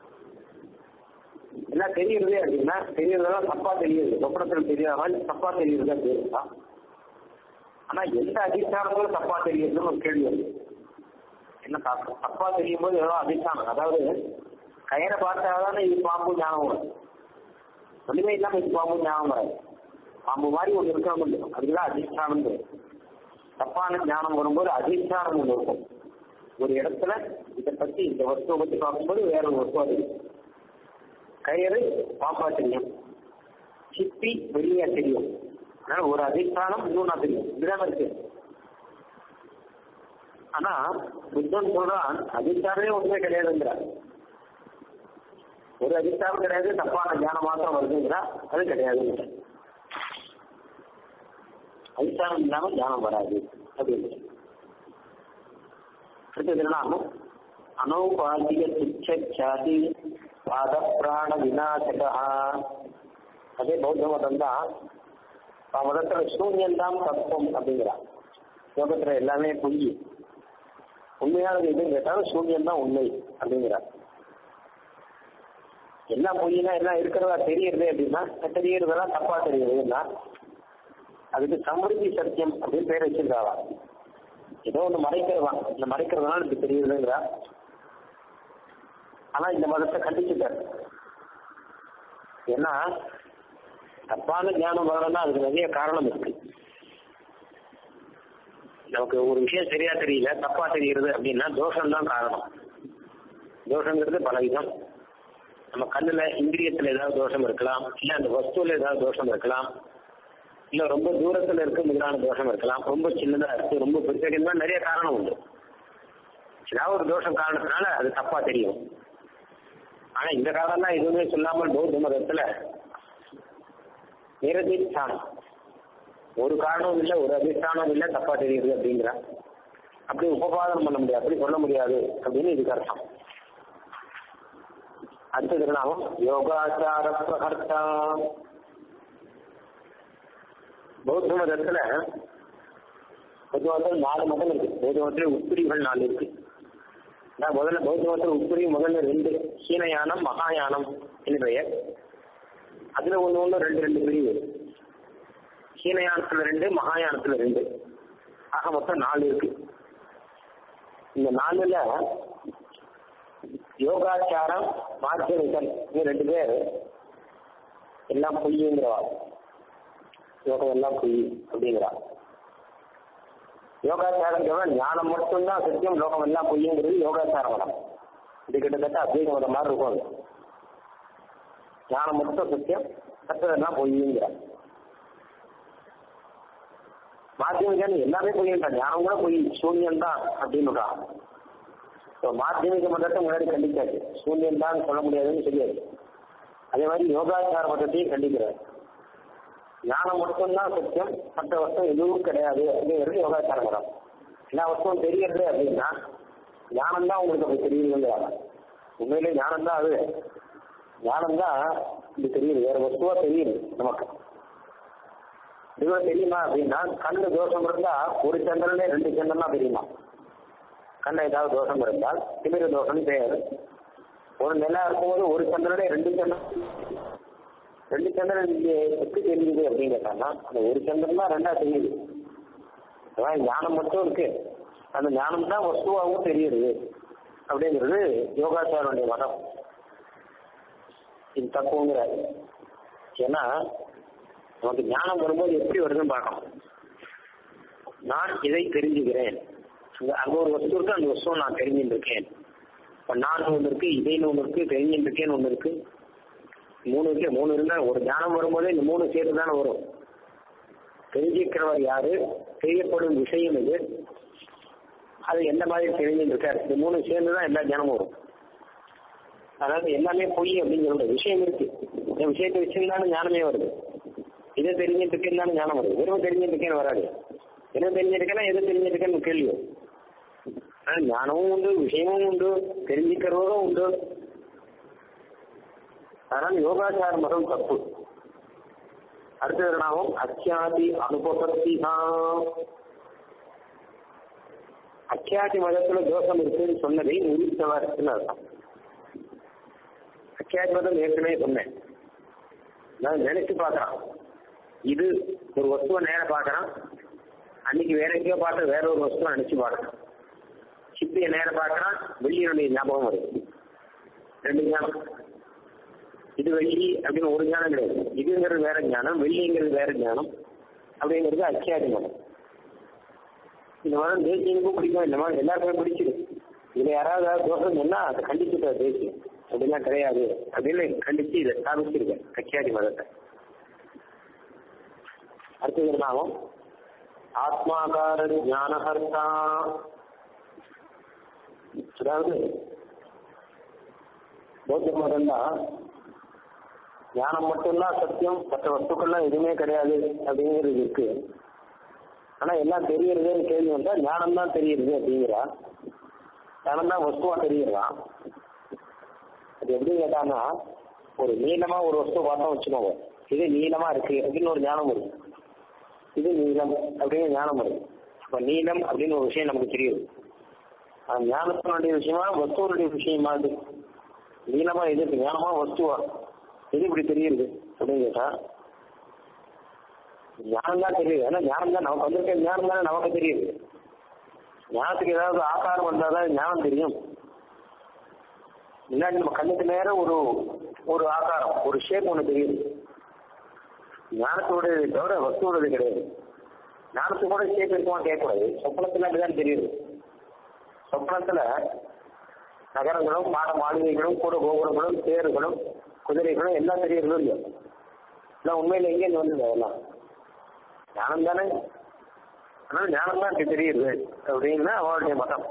எல்லாம் தெரியுறதே அப்படின்னா தெரியறதெல்லாம் தப்பா தெரியுது சொப்பனத்தில் தெரியாமல் தப்பா தெரியுறது அப்படின்னா ஆனா எந்த அதிஷ்டானங்களும் தப்பா தெரியுதுன்னு ஒரு கேள்வி வருது என்ன தப்பு தப்பா தெரியும் போது ஏதோ அதிஷ்டானம் அதாவது கயிறை பார்த்தாதானே இது பாம்பு ஞாபகம் வரும் ஒண்ணுமே இல்லாம இது பாம்பு ஞாபகம் வராது பாம்பு மாதிரி ஒண்ணு இருக்க முடியும் அதுதான் அதிஷ்டானம் தப்பான ஞானம் வரும்போது அதிஷ்டானம் ஒண்ணு இருக்கும் ஒரு இடத்துல இதை பத்தி இந்த வஸ்துவை பத்தி பார்க்கும்போது வேற ஒரு வஸ்துவா தெரியும் கயிறு பாப்பா தெரியும் சிப்பி வெளியா தெரியும் அதனால ஒரு அதிஷ்டானம் இன்னொன்னா தெரியும் இதுதான் இருக்கு ஆனா புத்தன் சொல்றான் அதிஷ்டானமே ஒண்ணுமே கிடையாதுங்கிறார் ஒரு அதிஷ்டானம் கிடையாது தப்பான ஞானம் மாத்திரம் வருதுங்கிறா அது கிடையாதுங்கிற அதிஷ்டானம் இல்லாம ஞானம் வராது அப்படின்னு அடுத்தது என்ன அனௌபாதிக துச்சாதி பாத பிராண விநாசகா அதே பௌத்த மதம் தான் மதத்துல சூன்யம் தான் தத்துவம் அப்படிங்கிறான் யோகத்துல எல்லாமே பொய் உண்மையானது எதுன்னு கேட்டாலும் சூன்யம் தான் உண்மை அப்படிங்கிறார் எல்லாம் பொய்னா எல்லாம் இருக்கிறதா தெரியறது அப்படின்னா தெரியறதெல்லாம் தப்பா தெரியுதுன்னா அதுக்கு சமிருத்தி சத்தியம் அப்படின்னு பேர் வச்சிருக்காளா ஏதோ ஒண்ணு மறைக்கிறதா இந்த மறைக்கிறதுனால இப்படி தெரியுதுங்கிறா ஆனா இந்த மதத்தை கண்டிச்சுட்டார் ஏன்னா தப்பான ஞானம் வரணும்னா அதுக்கு நிறைய காரணம் இருக்கு நமக்கு ஒரு விஷயம் சரியா தெரியல தப்பா தெரியுது அப்படின்னா தோஷம் தான் காரணம் தோஷங்கிறது பல விதம் நம்ம கண்ணுல இந்திரியத்துல ஏதாவது தோஷம் இருக்கலாம் இல்ல அந்த வஸ்துல ஏதாவது தோஷம் இருக்கலாம் இல்ல ரொம்ப தூரத்துல இருக்க முதலான தோஷம் இருக்கலாம் ரொம்ப சின்னதா இருக்கு ரொம்ப பெருசா நிறைய காரணம் உண்டு ஏதாவது ஒரு தோஷம் காரணத்தினால அது தப்பா தெரியும் ஆனா இந்த காலம் தான் எதுவுமே சொல்லாமல் பௌத்த மதத்துல நிரதிஷ்டானம் ஒரு காரணமும் இல்லை ஒரு அதிஷ்டானம் இல்லை தப்பா தெரியுது அப்படிங்கிறான் அப்படி உபபாதனம் பண்ண முடியாது அப்படி சொல்ல முடியாது அப்படின்னு இதுக்கு அர்த்தம் அடுத்தது நாமம் யோகாச்சார பிரகர்த்தா பௌத்த மதத்துல பௌத்த மதத்தில் நாலு மதம் இருக்கு பௌத்த மதத்துல உட்பிரிவுகள் நாலு இருக்கு நான் முதல்ல பௌத்த மதத்தில் உட்பிரிவு முதல்ல ரெண்டு சீனயானம் மகாயானம் என்று பெயர் அதுல ஒண்ணு ஒண்ணு ரெண்டு ரெண்டு பிரிவு சீனயானத்துல ரெண்டு மகாயானத்துல ரெண்டு ஆக மொத்தம் நாலு இருக்கு இந்த நாலுல யோகாச்சாரம் மார்க்கெனிக்கல் இது ரெண்டு பேர் எல்லாம் பொய்யுங்கிறவா யோகம் எல்லாம் பொய் அப்படிங்கிறா யோகாச்சாரம் ஞானம் மட்டும்தான் சத்தியம் லோகம் எல்லாம் பொய்யுங்கிறது யோகாச்சார மதம் இது கிட்டத்தட்ட அத்வைத மதம் மாதிரி இருக்கும் அது ஞானம் மட்டும் சத்தியம் மற்றதெல்லாம் பொய்யுங்கிற மாத்தியமிகன் எல்லாமே பொய்யன்றான் ஞானம் கூட பொய் சூன்யம் தான் அப்படின்னுறான் இப்போ மாத்தியமிக மதத்தை முன்னாடி கண்டிக்காது சூன்யம் தான் சொல்ல முடியாதுன்னு தெரியாது அதே மாதிரி யோகாச்சார மதத்தையும் கண்டிக்கிறார் ஞானம் மட்டும்தான் சத்தியம் மற்ற வருஷம் எதுவும் கிடையாது அப்படிங்கிறது யோகாச்சார மதம் எல்லா வருஷமும் தெரியறது அப்படின்னா ஞானம் தான் உங்களுக்கு அப்படி தெரியுதுங்கிறாங்க உண்மையிலே ஞானம் தான் அது ஞானம் தான் இது தெரியுது வேற வஸ்துவா தெரியுது நமக்கு இது தெரியுமா அப்படின்னா கண்ணு தோஷம் இருந்தா ஒரு சந்திரனே ரெண்டு சந்திரனா தெரியுமா கண்ண ஏதாவது தோஷம் இருந்தால் திமிர தோஷம் பெயர் ஒரு நிலா இருக்கும்போது ஒரு சந்திரனே ரெண்டு சந்திரன் ரெண்டு சந்திரன் எப்படி தெரியுது அப்படின்னு கேட்டாங்கன்னா அந்த ஒரு சந்திரன் தான் ரெண்டா தெரியுது அதான் ஞானம் மட்டும் இருக்கு அந்த ஞானம் தான் வஸ்துவாகவும் தெரியுது அப்படிங்கிறது யோகாச்சாரனுடைய மதம் இது தப்புங்கிறாரு ஏன்னா நமக்கு ஞானம் வரும்போது எப்படி வருதுன்னு பார்க்கணும் நான் இதை தெரிஞ்சுக்கிறேன் அங்க அங்க ஒரு வஸ்து இருக்கு அந்த வஸ்துவை நான் தெரிஞ்சுட்டு இருக்கேன் இப்ப நான் ஒன்று இருக்கு இதைன்னு ஒன்று இருக்கு தெரிஞ்சுட்டு இருக்கேன்னு ஒன்று இருக்கு மூணு இருக்கு மூணு இருந்தா ஒரு ஞானம் வரும்போதே இந்த மூணு சேர்த்து தானே வரும் தெரிஞ்சுக்கிறவர் யாரு தெரியப்படும் விஷயம் இது அது எந்த மாதிரி தெரிஞ்சுட்டு இருக்காரு இந்த மூணு சேர்ந்து தான் எல்லா ஞானமும் வரும் அதாவது எல்லாமே பொய் அப்படிங்கிற விஷயம் இருக்கு இந்த விஷயத்தை வச்சிருந்தாலும் ஞானமே வருது இதை தெரிஞ்சுட்டு இருக்கேன்னு ஞானம் வருது வெறும் தெரிஞ்சுட்டு இருக்கேன்னு வராது என்ன தெரிஞ்சிருக்கேன்னா எது தெரிஞ்சிருக்கேன்னு கேள்வி ஆனால் ஞானமும் உண்டு விஷயமும் உண்டு தெரிஞ்சுக்கிறவரும் உண்டு அதனால் யோகாச்சார மதம் தப்பு அடுத்தது நாமும் அத்தியாதி அனுபவத்தி அத்தியாதி மதத்துல தோஷம் இருக்குன்னு சொன்னதை உரித்தவர்னு அர்த்தம் அத்தியாதி மதம் ஏற்கனவே சொன்னேன் நான் நினைச்சு பார்க்கறான் இது ஒரு வஸ்துவை நேர பார்க்கறான் அன்னைக்கு வேற எங்கேயோ பார்த்து வேற ஒரு வஸ்துவை நினைச்சு பார்க்கறான் சிப்பிய நேர பார்க்கறான் வெள்ளியினுடைய ஞாபகம் வருது ரெண்டு ஞானம் இது வெள்ளி அப்படின்னு ஒரு ஞானம் கிடையாது இதுங்கிறது வேற ஞானம் வெள்ளிங்கிறது வேற ஞானம் அப்படிங்கிறது அத்தியாதி மதம் இந்த மதம் தேசியனுக்கும் பிடிக்கும் இந்த மாதிரி எல்லாருக்குமே பிடிச்சிது இதுல யாராவது தோஷம் சொன்னா அதை கண்டிச்சுட்டார் தேசியம் அப்படிலாம் கிடையாது அப்படின்னு கண்டிச்சு இதை ஸ்தாபிச்சிருக்கேன் கச்சியாதி மதத்தை அடுத்தது நாமம் ஆத்மாகார ஞானகர்த்தா அதாவது பௌத்த மதம் தான் ஞானம் மட்டும்தான் சத்தியம் மற்ற வஸ்துக்கள்லாம் எதுவுமே கிடையாது அப்படிங்கிறது இருக்கு ஆனா எல்லாம் தெரியறதுன்னு கேள்வி வந்தா ஞானம் தான் தெரியுது அப்படிங்கிறா ஞானம் தான் வஸ்துவா தெரியுறான் அது எப்படி கேட்டான்னா ஒரு நீளமா ஒரு வஸ்து பார்த்தோம் வச்சுக்கோங்க இது நீளமா இருக்கு அப்படின்னு ஒரு ஞானம் வரும் இது நீளம் அப்படின்னு ஞானம் வரும் அப்ப நீளம் அப்படின்னு ஒரு விஷயம் நமக்கு தெரியுது அந்த ஞானத்தினுடைய விஷயமா வஸ்துவனுடைய விஷயமா அது நீளமா எது இருக்கு ஞானமா வஸ்துவா எது இப்படி தெரியுது அப்படின்னு கேட்டா ஞானம் தான் தெரியுது ஏன்னா ஞானம் தான் நமக்கு வந்திருக்க ஞானம் தானே நமக்கு தெரியுது ஞானத்துக்கு ஏதாவது ஆகாரம் வந்தாதான் ஞானம் தெரியும் முன்னாடி நம்ம கண்ணுக்கு நேரம் ஒரு ஒரு ஆகாரம் ஒரு ஷேப் ஒன்று தெரியுது ஞானத்தோட தவிர வஸ்துவோடது கிடையாது ஞானத்துக்கு கூட ஷேப் இருக்குமா கேட்கக்கூடாது சொப்பனத்துல அப்படிதான் தெரியுது சொப்பனத்துல நகரங்களும் மாட மாளிகைகளும் கூட கோபுரங்களும் தேர்களும் குதிரைகளும் எல்லாம் தெரியறதும் இல்லையோ எல்லாம் உண்மையில எங்கேருந்து வந்தது அதெல்லாம் ஞானம் தானே ஆனால் ஞானம் தான் தெரியுது அப்படின்னா அவருடைய மதம்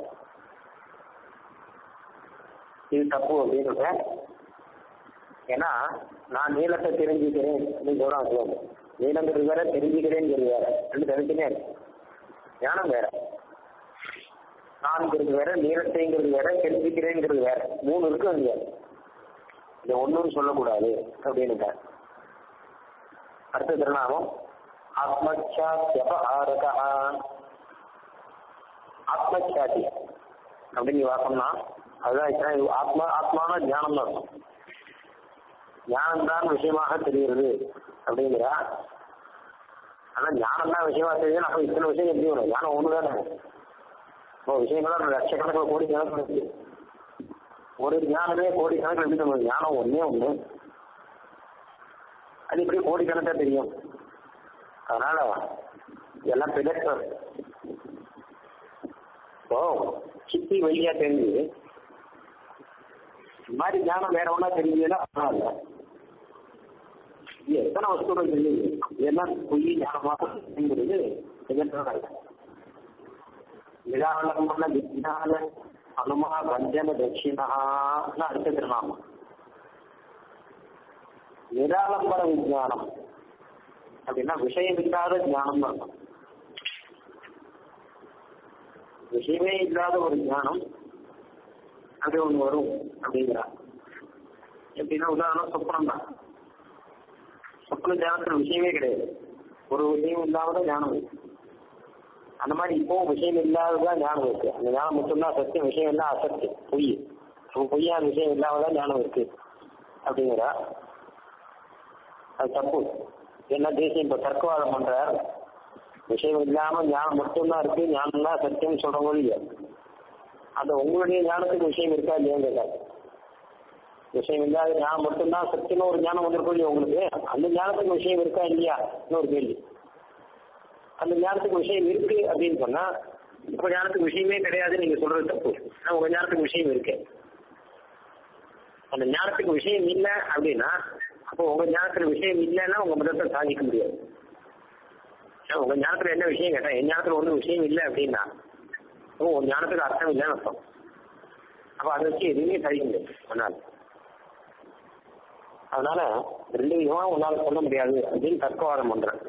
இது தப்பு அப்படின்னு ஏன்னா நான் நீளத்தை தெரிஞ்சுக்கிறேன் அப்படின்னு சொல்றான் சொல்லுவாங்க நீளங்கிறது வேற தெரிஞ்சுக்கிறேங்கிறது வேற ரெண்டு தனித்தனியா இருக்கு ஞானம் வேற நான்கிறது வேற நீளத்தைங்கிறது வேற தெரிஞ்சுக்கிறேங்கிறது வேற மூணு இருக்கு அங்க இதை ஒன்றும் சொல்லக்கூடாது அப்படின்னுட்டார் அடுத்த திருநாமம் ஆத்மச்சாத்தியபஹாரகா ஆத்மச்சாதி அப்படின்னு வாசம்னா அதுதான் இத்தனை ஆத்மா ஆத்மான ஞானம் தான் ஞானம் தான் விஷயமாக தெரிகிறது அப்படிங்கிறா ஆனா ஞானம் தான் விஷயமா தெரியுது அப்ப இத்தனை விஷயம் எப்படி வரும் ஞானம் ஒண்ணு தானே இப்போ விஷயங்கள்லாம் லட்சக்கணக்கில் கோடி கணக்கில் இருக்கு ஒரு ஞானமே கோடி கணக்கில் எப்படி நம்ம ஞானம் ஒண்ணே ஒண்ணு அது இப்படி கோடி கணக்கா தெரியும் அதனால எல்லாம் பிதற்றம் இப்போ சித்தி வெளியா தெரிஞ்சு இந்த மாதிரி ஞானம் வேற ஒன்றா தெரிஞ்சதுன்னா பரவாயில்ல இது எத்தனை வஸ்துகள் தெரியுது இதெல்லாம் பொய் ஞானமாக தெரிஞ்சுறது பிதற்றம் நிராலம்பன விஜான அனுமா வஞ்சன தட்சிணான்னு அடுத்த திருநாமம் நிராலம்பன விஜானம் அப்படின்னா விஷயம் இல்லாத ஞானம் தான் விஷயமே இல்லாத ஒரு ஞானம் அது ஒன்று வரும் அப்படிங்கிறா எப்படின்னா உதாரணம் சொப்பனம் தான் சொப்பன ஞானத்துல விஷயமே கிடையாது ஒரு விஷயம் இல்லாத ஞானம் இருக்கு அந்த மாதிரி இப்போ விஷயம் இல்லாததான் ஞானம் இருக்கு அந்த ஞானம் மட்டும்தான் சத்தியம் விஷயம் எல்லாம் அசத்தியம் பொய் அப்போ பொய்யான விஷயம் இல்லாமதான் ஞானம் இருக்கு அப்படிங்கிறா அது தப்பு என்ன தேசியம் இப்ப தர்க்கவாதம் பண்றார் விஷயம் இல்லாம ஞானம் மட்டும்தான் இருக்கு ஞானம் தான் சத்தியம் சொல்றவங்க இல்லையா அந்த உங்களுடைய ஞானத்துக்கு விஷயம் இருக்கா இல்லையான்னு கேட்டாரு விஷயம் இல்லாத ஞானம் மட்டும்தான் சத்தியமா ஒரு ஞானம் வந்திருக்கும் இல்லையா உங்களுக்கு அந்த ஞானத்துக்கு விஷயம் இருக்கா இல்லையா ஒரு கேள்வி அந்த ஞானத்துக்கு விஷயம் இருக்கு அப்படின்னு சொன்னா உங்க ஞானத்துக்கு விஷயமே கிடையாது நீங்க சொல்றது தப்பு ஆனா உங்க ஞானத்துக்கு விஷயம் இருக்கு அந்த ஞானத்துக்கு விஷயம் இல்லை அப்படின்னா அப்போ உங்க ஞானத்துல விஷயம் இல்லைன்னா உங்க மதத்தை சாதிக்க முடியாது ஏன் உங்க ஞானத்துல என்ன விஷயம் கேட்டா என் ஞானத்துல ஒன்றும் விஷயம் இல்லை அப்படின்னா அப்போ உங்க ஞானத்துக்கு அர்த்தம் இல்லைன்னு அர்த்தம் அப்போ அதை வச்சு எதுவுமே சாதிக்க முடியாது அதனால அதனால ரெண்டு விதமா உன்னால சொல்ல முடியாது அப்படின்னு தர்க்கவாதம் பண்றேன்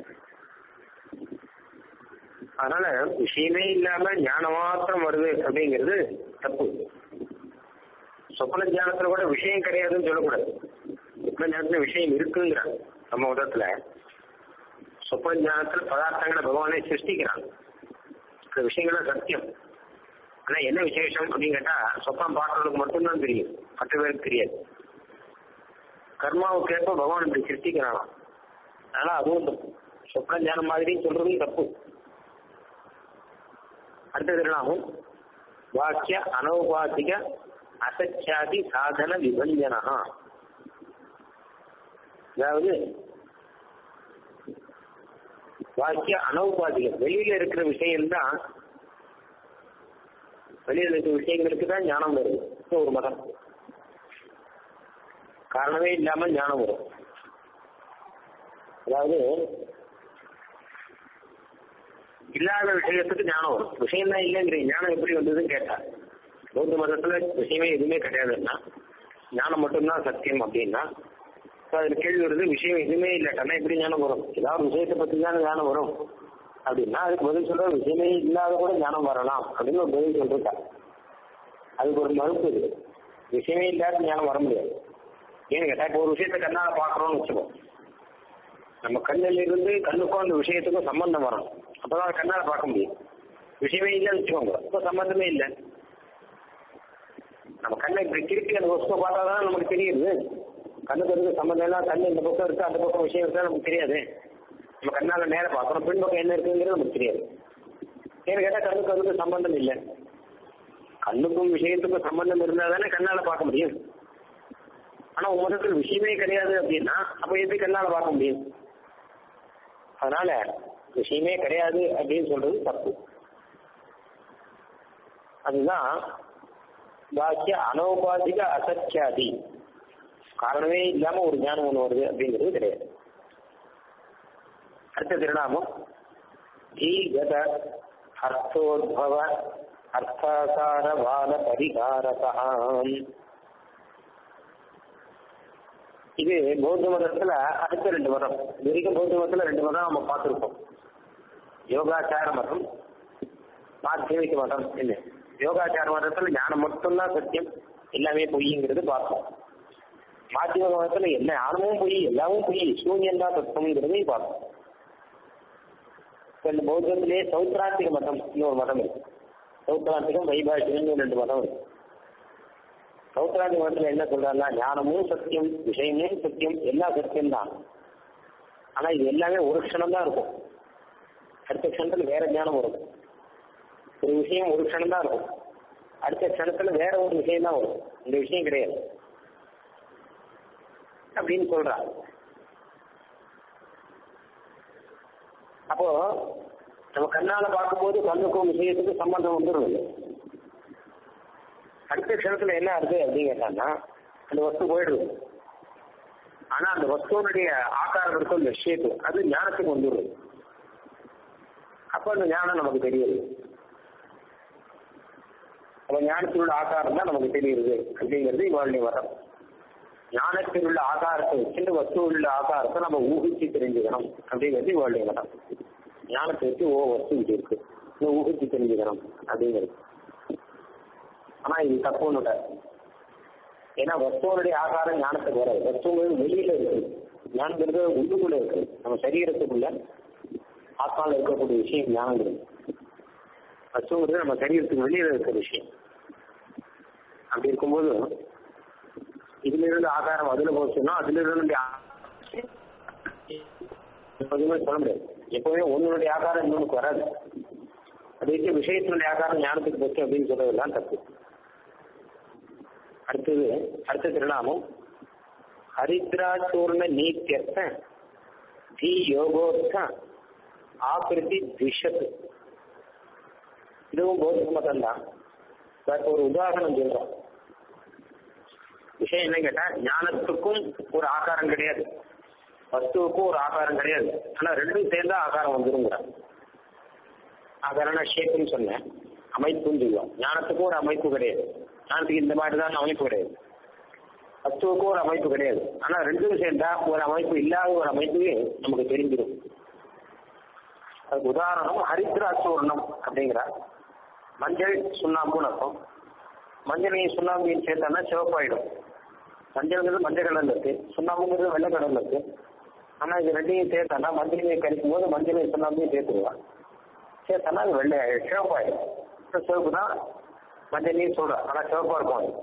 அதனால விஷயமே இல்லாம ஞானம் மாத்திரம் வருது அப்படிங்கிறது தப்பு சொப்பன ஞானத்துல கூட விஷயம் கிடையாதுன்னு சொல்லக்கூடாது சொப்பன ஞானத்துல விஷயம் இருக்குங்கிறாங்க நம்ம உதத்துல சொப்பன ஞானத்துல பதார்த்தங்களை பகவானே சிருஷ்டிக்கிறாங்க இந்த விஷயங்கள்லாம் சத்தியம் ஆனா என்ன விசேஷம் அப்படின்னு கேட்டா சொப்பனம் பார்க்கறதுக்கு மட்டும்தான் தெரியும் மற்ற பேருக்கு தெரியாது கர்மாவுக்கு ஏற்ப பகவான் இப்படி சிருஷ்டிக்கிறானாம் அதனால அதுவும் தப்பு சொப்பன ஞானம் மாதிரி சொல்றதும் தப்பு அடுத்தது என்னாகும் வாக்கிய அனௌபாதிக அசச்சாதி சாதன விபஞ்சனா அதாவது வாக்கிய அனௌபாதிகம் வெளியில இருக்கிற விஷயம்தான் வெளியில இருக்கிற விஷயங்களுக்கு தான் ஞானம் வருது இது ஒரு மதம் காரணமே இல்லாம ஞானம் வரும் அதாவது இல்லாத விஷயத்துக்கு ஞானம் வரும் விஷயம் தான் இல்லைங்கிற ஞானம் எப்படி வந்ததுன்னு கேட்டா பௌத்த மதத்துல விஷயமே எதுவுமே கிடையாதுன்னா ஞானம் மட்டும்தான் சத்தியம் அப்படின்னா அதுல கேள்வி வருது விஷயம் எதுவுமே இல்லாட்டா எப்படி ஞானம் வரும் ஏதாவது விஷயத்தை பத்தி தானே ஞானம் வரும் அப்படின்னா அதுக்கு பதில் சொல்ற விஷயமே இல்லாத கூட ஞானம் வரலாம் அப்படின்னு ஒரு பதில் சொல்லிருக்கா அதுக்கு ஒரு மறுப்பு இருக்கு விஷயமே இல்லாத ஞானம் வர முடியாது ஏன்னு கேட்டா இப்போ ஒரு விஷயத்த கண்ணால பாக்குறோம்னு வச்சுக்கோ நம்ம கண்ணில் இருந்து கண்ணுக்கும் அந்த விஷயத்துக்கும் சம்பந்தம் வரணும் அப்பதான் கண்ணால பார்க்க முடியும் விஷயமே இல்லைன்னு வச்சுக்கோங்க இப்போ சம்பந்தமே இல்லை நம்ம கண்ணை இப்படி திருப்பி அந்த வஸ்துவை பார்த்தா தான் நமக்கு தெரியுது கண்ணுக்கு இருக்கு சம்பந்தம் எல்லாம் கண்ணு இந்த பக்கம் இருக்கு அந்த பக்கம் விஷயம் இருக்கா நமக்கு தெரியாது நம்ம கண்ணால நேர பார்க்கணும் பின்பக்கம் என்ன இருக்குங்கிறது நமக்கு தெரியாது ஏன்னு கேட்டால் கண்ணுக்கு அதுக்கு சம்பந்தம் இல்லை கண்ணுக்கும் விஷயத்துக்கும் சம்பந்தம் இருந்தால் தானே கண்ணால பார்க்க முடியும் ஆனா உலகத்தில் விஷயமே கிடையாது அப்படின்னா அப்ப எப்படி கண்ணால பார்க்க முடியும் அதனால விஷயமே கிடையாது அப்படின்னு சொல்றது தப்பு அதுதான் பாக்கிய அனௌபாதிக அசத்தியாதி காரணமே இல்லாம ஒரு ஞானம் ஒண்ணு வருது அப்படிங்கிறது கிடையாது அடுத்த திருநாமம் தீகத அர்த்தோத்பவ அர்த்தாசார பால பரிகாரகாம் இது பௌத்த மதத்துல அடுத்த ரெண்டு மதம் இது வரைக்கும் பௌத்த மதத்துல ரெண்டு மதம் நம்ம பார்த்துருக்கோம் யோகாச்சார மதம் மாத்தியமிக மதம் என்ன யோகாச்சார மதத்துல ஞானம் மட்டும்தான் சத்தியம் எல்லாமே பொய்ங்கிறது பார்த்தோம் மாத்தியம மதத்துல எல்லா ஞானமும் பொய் எல்லாமும் பொய் சூன்யம் தான் தத்துவங்கிறதையும் பார்த்தோம் இந்த பௌத்தத்திலேயே சௌத்ராந்திக மதம் இன்னொரு மதம் இருக்கு சௌத்ராந்திகம் வைபாஷிகம் ரெண்டு மதம் இருக்கு சௌத்ராந்திக மதத்துல என்ன சொல்றாருன்னா ஞானமும் சத்தியம் விஷயமும் சத்தியம் எல்லா சத்தியம் தான் ஆனா இது எல்லாமே ஒரு க்ஷணம் தான் இருக்கும் அடுத்த க்ஷணத்துல வேற ஞானம் வரும் ஒரு விஷயம் ஒரு க்ஷணம் தான் இருக்கும் அடுத்த க்ஷணத்துல வேற ஒரு விஷயம் தான் வரும் இந்த விஷயம் கிடையாது அப்படின்னு சொல்றா அப்போ நம்ம கண்ணால பார்க்கும்போது கண்ணுக்கும் விஷயத்துக்கு சம்பந்தம் வந்துடும் இல்லை அடுத்த க்ஷணத்துல என்ன இருக்கு அப்படின்னு கேட்டான்னா அந்த வஸ்து போயிடுது ஆனா அந்த வஸ்துவனுடைய ஆகாரம் இருக்கும் இந்த ஷேப்பு அது ஞானத்துக்கு வந்துடுது அப்ப அந்த ஞானம் நமக்கு தெரியுது அப்ப ஞானத்தில் உள்ள ஆகாரம் தான் நமக்கு தெரியுது அப்படிங்கிறது இவாளுடைய வரம் ஞானத்தில் உள்ள ஆகாரத்தை வச்சுட்டு வஸ்து உள்ள ஆகாரத்தை நம்ம ஊகிச்சு தெரிஞ்சுக்கணும் அப்படிங்கிறது இவாளுடைய வரம் ஞானத்தை வச்சு ஓ வஸ்து இது இருக்கு இன்னும் ஊகிச்சு தெரிஞ்சுக்கணும் அப்படிங்கிறது ஆனா இது தப்புன்னு ஏன்னா வஸ்துவனுடைய ஆகாரம் ஞானத்துக்கு வராது வஸ்துங்கிறது வெளியில இருக்கு ஞானங்கிறது உள்ளுக்குள்ள இருக்கு நம்ம சரீரத்துக்குள்ள ஆத்மாவில் இருக்கக்கூடிய விஷயம் ஞானங்கிறது வஸ்துங்கிறது நம்ம சரீரத்துக்கு வெளியில இருக்கிற விஷயம் அப்படி இருக்கும்போது இதுல இருந்து ஆகாரம் அதுல போச்சுன்னா அதுல இருந்து எப்போதுமே சொல்ல முடியாது எப்பவுமே ஒன்னுடைய ஆகாரம் இன்னொன்னுக்கு வராது அது வச்சு விஷயத்தினுடைய ஆகாரம் ஞானத்துக்கு போச்சு அப்படின்னு சொல்றதுதான் தப்பு அடுத்தது அடுத்த திருநாமம் ஹரித்ராச்சூர்ண நீத்தியர்த்த தி யோகோர்த்த ஆகிருதி திஷத்து இதுவும் பௌத்த மதம் தான் ஒரு உதாரணம் சொல்றோம் விஷயம் என்ன கேட்டா ஞானத்துக்கும் ஒரு ஆகாரம் கிடையாது வஸ்துவுக்கும் ஒரு ஆகாரம் கிடையாது ஆனா ரெண்டும் சேர்ந்தா ஆகாரம் வந்துருங்கிறார் ஆகாரம்னா ஷேப்புன்னு சொன்னேன் அமைப்புன்னு சொல்லுவோம் ஞானத்துக்கும் ஒரு அமைப்பு கிடையாது ஞானத்துக்கு இந்த மாதிரி தான் அமைப்பு கிடையாது வஸ்துவுக்கும் ஒரு அமைப்பு கிடையாது ஆனா ரெண்டும் சேர்ந்தா ஒரு அமைப்பு இல்லாத ஒரு அமைப்பு நமக்கு தெரிஞ்சிடும் அதுக்கு உதாரணம் ஹரித்ராசூர்ணம் அப்படிங்கிறார் மஞ்சள் சுண்ணாம்புன்னு அர்த்தம் மஞ்சளையும் சுண்ணாம்பையும் சேர்த்தானா சிவப்பாயிடும் மஞ்சள்ங்கிறது மஞ்சள் கலர்ல இருக்கு சுண்ணாம்புங்கிறது வெள்ளை கலர்ல இருக்கு ஆனா இது ரெண்டையும் சேர்த்தானா மஞ்சளையும் கழிக்கும் போது மஞ்சளையும் சுண்ணாம்பையும் சேர்த்துருவா சேர்த்தானா அது வெள்ளை ஆயிடும் சிவப்பாயிடும் சிவப்பு தான் மஞ்சளையும் சொல்றா ஆனா சிவப்பா இருக்கும் அது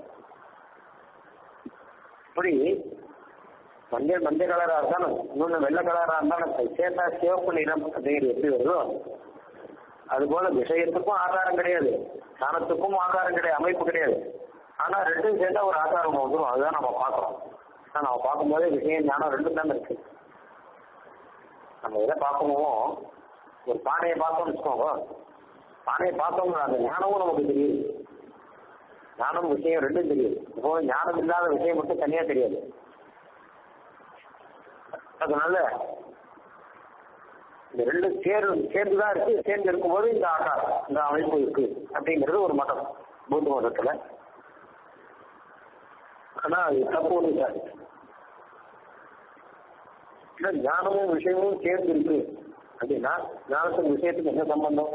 இப்படி மஞ்சள் மஞ்சள் கலரா இருந்தாலும் இன்னொன்று வெள்ளை கலரா இருந்தாலும் சேர்த்தா சிவப்பு நிறம் அப்படிங்கிறது எப்படி வருதோ அது போல விஷயத்துக்கும் ஆகாரம் கிடையாது ஞானத்துக்கும் ஆகாரம் கிடையாது அமைப்பு கிடையாது ஆனா ரெண்டும் சேர்ந்தா ஒரு ஆகாரம் வந்துடும் அதுதான் நம்ம பார்க்கறோம் ஆனா நம்ம பார்க்கும்போதே விஷயம் ஞானம் ரெண்டும் தானே இருக்கு நம்ம எதை பார்க்கணுமோ ஒரு பானையை பார்த்தோம்னு வச்சுக்கோங்க பானையை பார்த்தோம்னா அந்த ஞானமும் நமக்கு தெரியுது ஞானம் விஷயம் ரெண்டும் தெரியுது இப்போ ஞானம் இல்லாத விஷயம் மட்டும் தனியா தெரியாது அதனால இந்த ரெண்டு சேர்ந்து சேர்ந்துதான் இருக்கு சேர்ந்து இருக்கும்போது இந்த ஆகாரம் இந்த அமைப்பு இருக்கு அப்படிங்கிறது ஒரு மதம் பௌத்த மதத்துல ஆனா அது தப்பு ஒண்ணு சார் ஞானமும் விஷயமும் சேர்ந்து இருக்கு அப்படின்னா ஞானத்துக்கு விஷயத்துக்கு என்ன சம்பந்தம்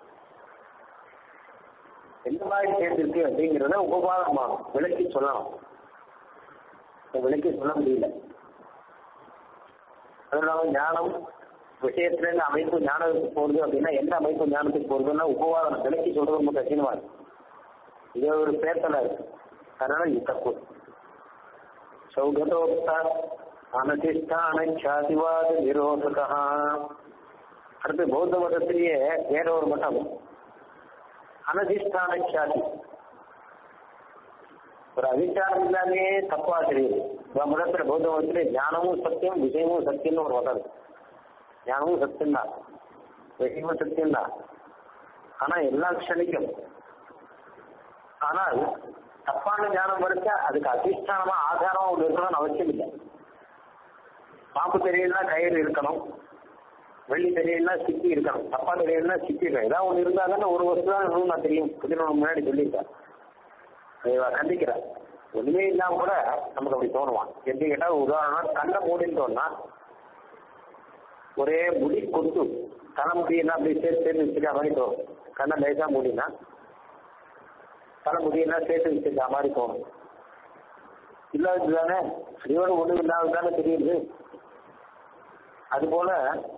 எந்த மாதிரி சேர்ந்து இருக்கு அப்படிங்கிறத உபபாதமா விளக்கி சொல்லணும் விளக்கி சொல்ல முடியல அதனால ஞானம் விஷயத்துல இருந்து அமைப்பு ஞானத்துக்கு போறது அப்படின்னா எந்த அமைப்பு ஞானத்துக்கு போறதுன்னா உபவாதம் விளக்கி சொல்றது ரொம்ப கடினமா இருக்கு இது ஒரு பேத்தல இருக்கு அதனால இது தப்பு சௌகதோக்த அனதிஷ்டான சாதிவாத நிரோதகா அடுத்து பௌத்த மதத்திலேயே வேற ஒரு மதம் அனதிஷ்டான சாதி ஒரு அதிஷ்டானம் இல்லாமே தப்பா தெரியுது மதத்துல பௌத்த மதத்துல ஞானமும் சத்தியம் விஷயமும் சத்தியம்னு ஒரு மதம் இருக்கு ஞானமும் சத்தியம்தான் விஷயமும் சத்தியம்தான் ஆனா எல்லாம் க்ஷணிக்கும் ஆனால் தப்பான ஞானம் வரைச்சா அதுக்கு அதிஷ்டானமா ஆதாரமா ஒன்று இருக்கணும்னு அவசியம் இல்லை பாம்பு தெரியலன்னா கயிறு இருக்கணும் வெள்ளி தெரியலன்னா சிப்பி இருக்கணும் தப்பா தெரியலன்னா சிப்பி இருக்கணும் ஏதாவது ஒன்று இருந்தா தானே ஒரு வருஷம் தான் நான் தெரியும் பதினொன்று முன்னாடி சொல்லியிருக்கேன் அதை கண்டிக்கிறேன் ஒண்ணுமே இல்லாம கூட நமக்கு அப்படி தோணுவான் எப்படி கேட்டா உதாரணம் கண்ணை மூடிட்டோம்னா ஒரே முடி கொத்து தலைமுடியெல்லாம் அப்படியே சேர்த்து சேர்த்து வச்சுக்கிற மாதிரி தோணும் கண்ணை லேசா மூடினா தலைமுடியெல்லாம் சேர்த்து வச்சுக்கிற மாதிரி தோணும் இல்லாதது தானே அடியோடு ஒண்ணும் இல்லாதது தானே தெரியுது அதுபோல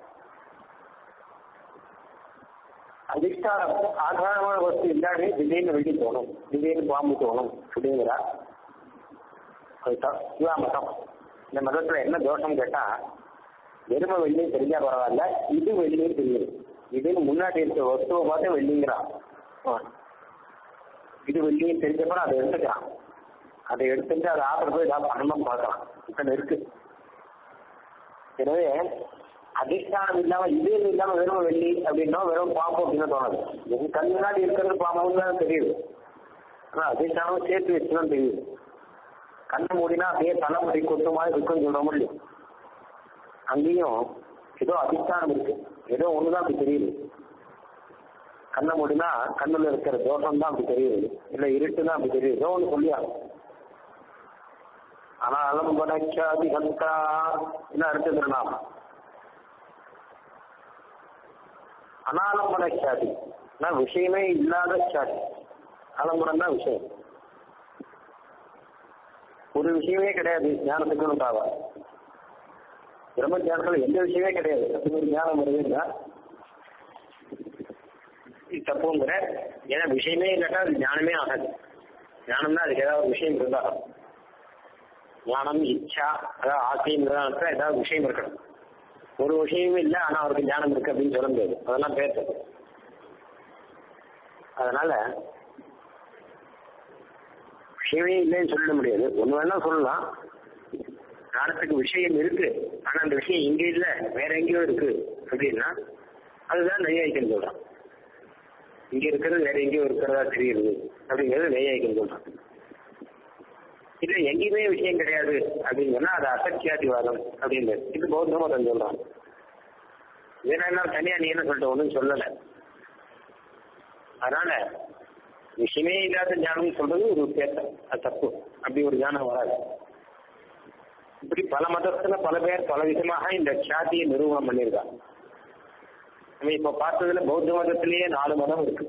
அதிஷ்டானம் ஆதாரமான வஸ்து இல்லாமே திடீர்னு வெள்ளி தோணும் திடீர்னு பாம்பு தோணும் அப்படிங்கிறா அதுதான் சிவா மதம் இந்த மதத்துல என்ன தோஷம் கேட்டா வெறும வெள்ளியும் தெரிஞ்சா பரவாயில்ல இது வெள்ளியும் தெரியுது இதுன்னு முன்னாடி இருக்க வஸ்துவை பார்த்து வெள்ளிங்கிறான் ஆ. இது வெள்ளியும் தெரிஞ்சப்பறம் அதை எடுத்துக்கிறான் அதை எடுத்துட்டு அதை ஆத்திர போய் ஏதாவது பணமும் பார்க்கலாம் இத்தனை இருக்கு எனவே அதிஷ்டானம் இல்லாம இது இல்லாம வெறும் வெள்ளி அப்படின்னா வெறும் பாம்பு அப்படின்னு தோணுது என் கண் முன்னாடி இருக்கிறது பாம்புன்னு தான் தெரியுது ஆனா அதிஷ்டானம் சேர்த்து வச்சுதான் தெரியுது கண்ணை மூடினா அப்படியே தலைமுடி கொத்து மாதிரி இருக்குன்னு சொல்ல முடியும் அங்கேயும் ஏதோ அதிஷ்டானம் இருக்கு ஏதோ ஒண்ணுதான் அப்படி தெரியுது கண்ணை மூடினா கண்ணுல இருக்கிற தோஷம் தான் அப்படி தெரியுது இல்ல இருட்டு தான் அப்படி தெரியுது ஏதோ ஒண்ணு சொல்லியா ஆனா அலம்பனச்சாதி ஹந்தா என்ன அடுத்தது நாம அனாலம்பன சாதி நான் விஷயமே இல்லாத சாதி அலம்பனம் தான் விஷயம் ஒரு விஷயமே கிடையாது ஞானத்துக்கு உண்டாவா பிரம்ம ஞானத்துல எந்த விஷயமே கிடையாது அப்படி ஒரு ஞானம் வருதுன்னா இது தப்புங்கிற ஏன்னா விஷயமே இல்லாட்டா அது ஞானமே ஆகாது ஞானம்னா அதுக்கு ஏதாவது ஒரு விஷயம் இருந்தாலும் ஞானம் இச்சா அதாவது ஆசைங்கிறத ஏதாவது விஷயம் இருக்கணும் ஒரு விஷயமும் இல்லை ஆனா அவருக்கு ஞானம் இருக்கு அப்படின்னு சொல்ல முடியாது அதெல்லாம் பேசுறது அதனால விஷயமே இல்லைன்னு சொல்ல முடியாது ஒண்ணு வேணா சொல்லலாம் ஞானத்துக்கு விஷயம் இருக்கு ஆனா அந்த விஷயம் இங்க இல்ல வேற எங்கேயோ இருக்கு அப்படின்னா அதுதான் நெய்யாய்க்கன்னு சொல்றான் இங்க இருக்கிறது வேற எங்கேயோ இருக்கிறதா தெரியுது அப்படிங்கிறது நெய்யாய்க்கன்னு சொல்றான் இல்ல எங்கேயுமே விஷயம் கிடையாது அப்படின்னு சொன்னா அது அசத்தியாதிவாதம் அப்படின்றது இது பௌத்த மதம் சொல்றான் வேற என்ன தனியா நீ என்ன சொல்லிட்ட ஒன்றும் சொல்லல அதனால விஷயமே இல்லாத ஞானம் சொல்றது ஒரு வித்தியாசம் அது தப்பு அப்படி ஒரு ஞானம் வராது இப்படி பல மதத்துல பல பேர் பல விதமாக இந்த சாதியை நிரூபணம் பண்ணியிருக்காங்க நம்ம இப்ப பார்த்ததுல பௌத்த மதத்திலேயே நாலு மதம் இருக்கு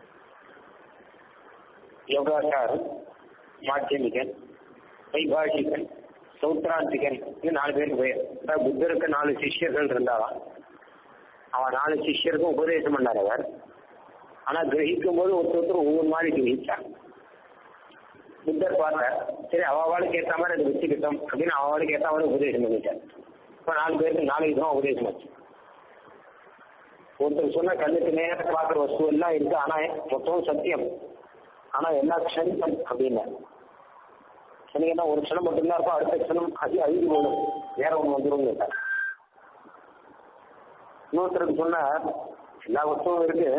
யோகாச்சாரம் மாத்தியமிகன் வைபாஷிகன் சௌத்ராந்திகன் இது நாலு பேருக்கு பேர் அதாவது புத்தருக்கு நாலு சிஷ்யர்கள் இருந்தாராம் அவன் நாலு சிஷ்யருக்கும் உபதேசம் பண்ணார் அவர் ஆனா கிரகிக்கும் போது ஒருத்தர் ஒவ்வொரு மாதிரி கிரகிச்சார் புத்தர் பார்த்தார் சரி அவளுக்கு ஏற்ற மாதிரி அதை வச்சுக்கிட்டோம் அப்படின்னு அவளுக்கு ஏற்ற மாதிரி உபதேசம் பண்ணிட்டார் இப்ப நாலு பேருக்கு நாலு விதமா உபதேசம் ஆச்சு ஒருத்தர் சொன்ன கண்ணுக்கு நேரம் பார்க்குற வஸ்து எல்லாம் இருக்கு ஆனா மொத்தம் சத்தியம் ஆனா எல்லாம் க்ஷணிக்கம் அப்படின்னு எனக்கு என்ன ஒரு க்ஷணம் மட்டும்தான் இருக்கும் அடுத்த க்ஷணம் அது அழுகி போடும் வேற ஒண்ணு வந்துடும் கேட்டார் இன்னொருத்தருக்கு சொன்ன எல்லா வஸ்துவும் இருக்கு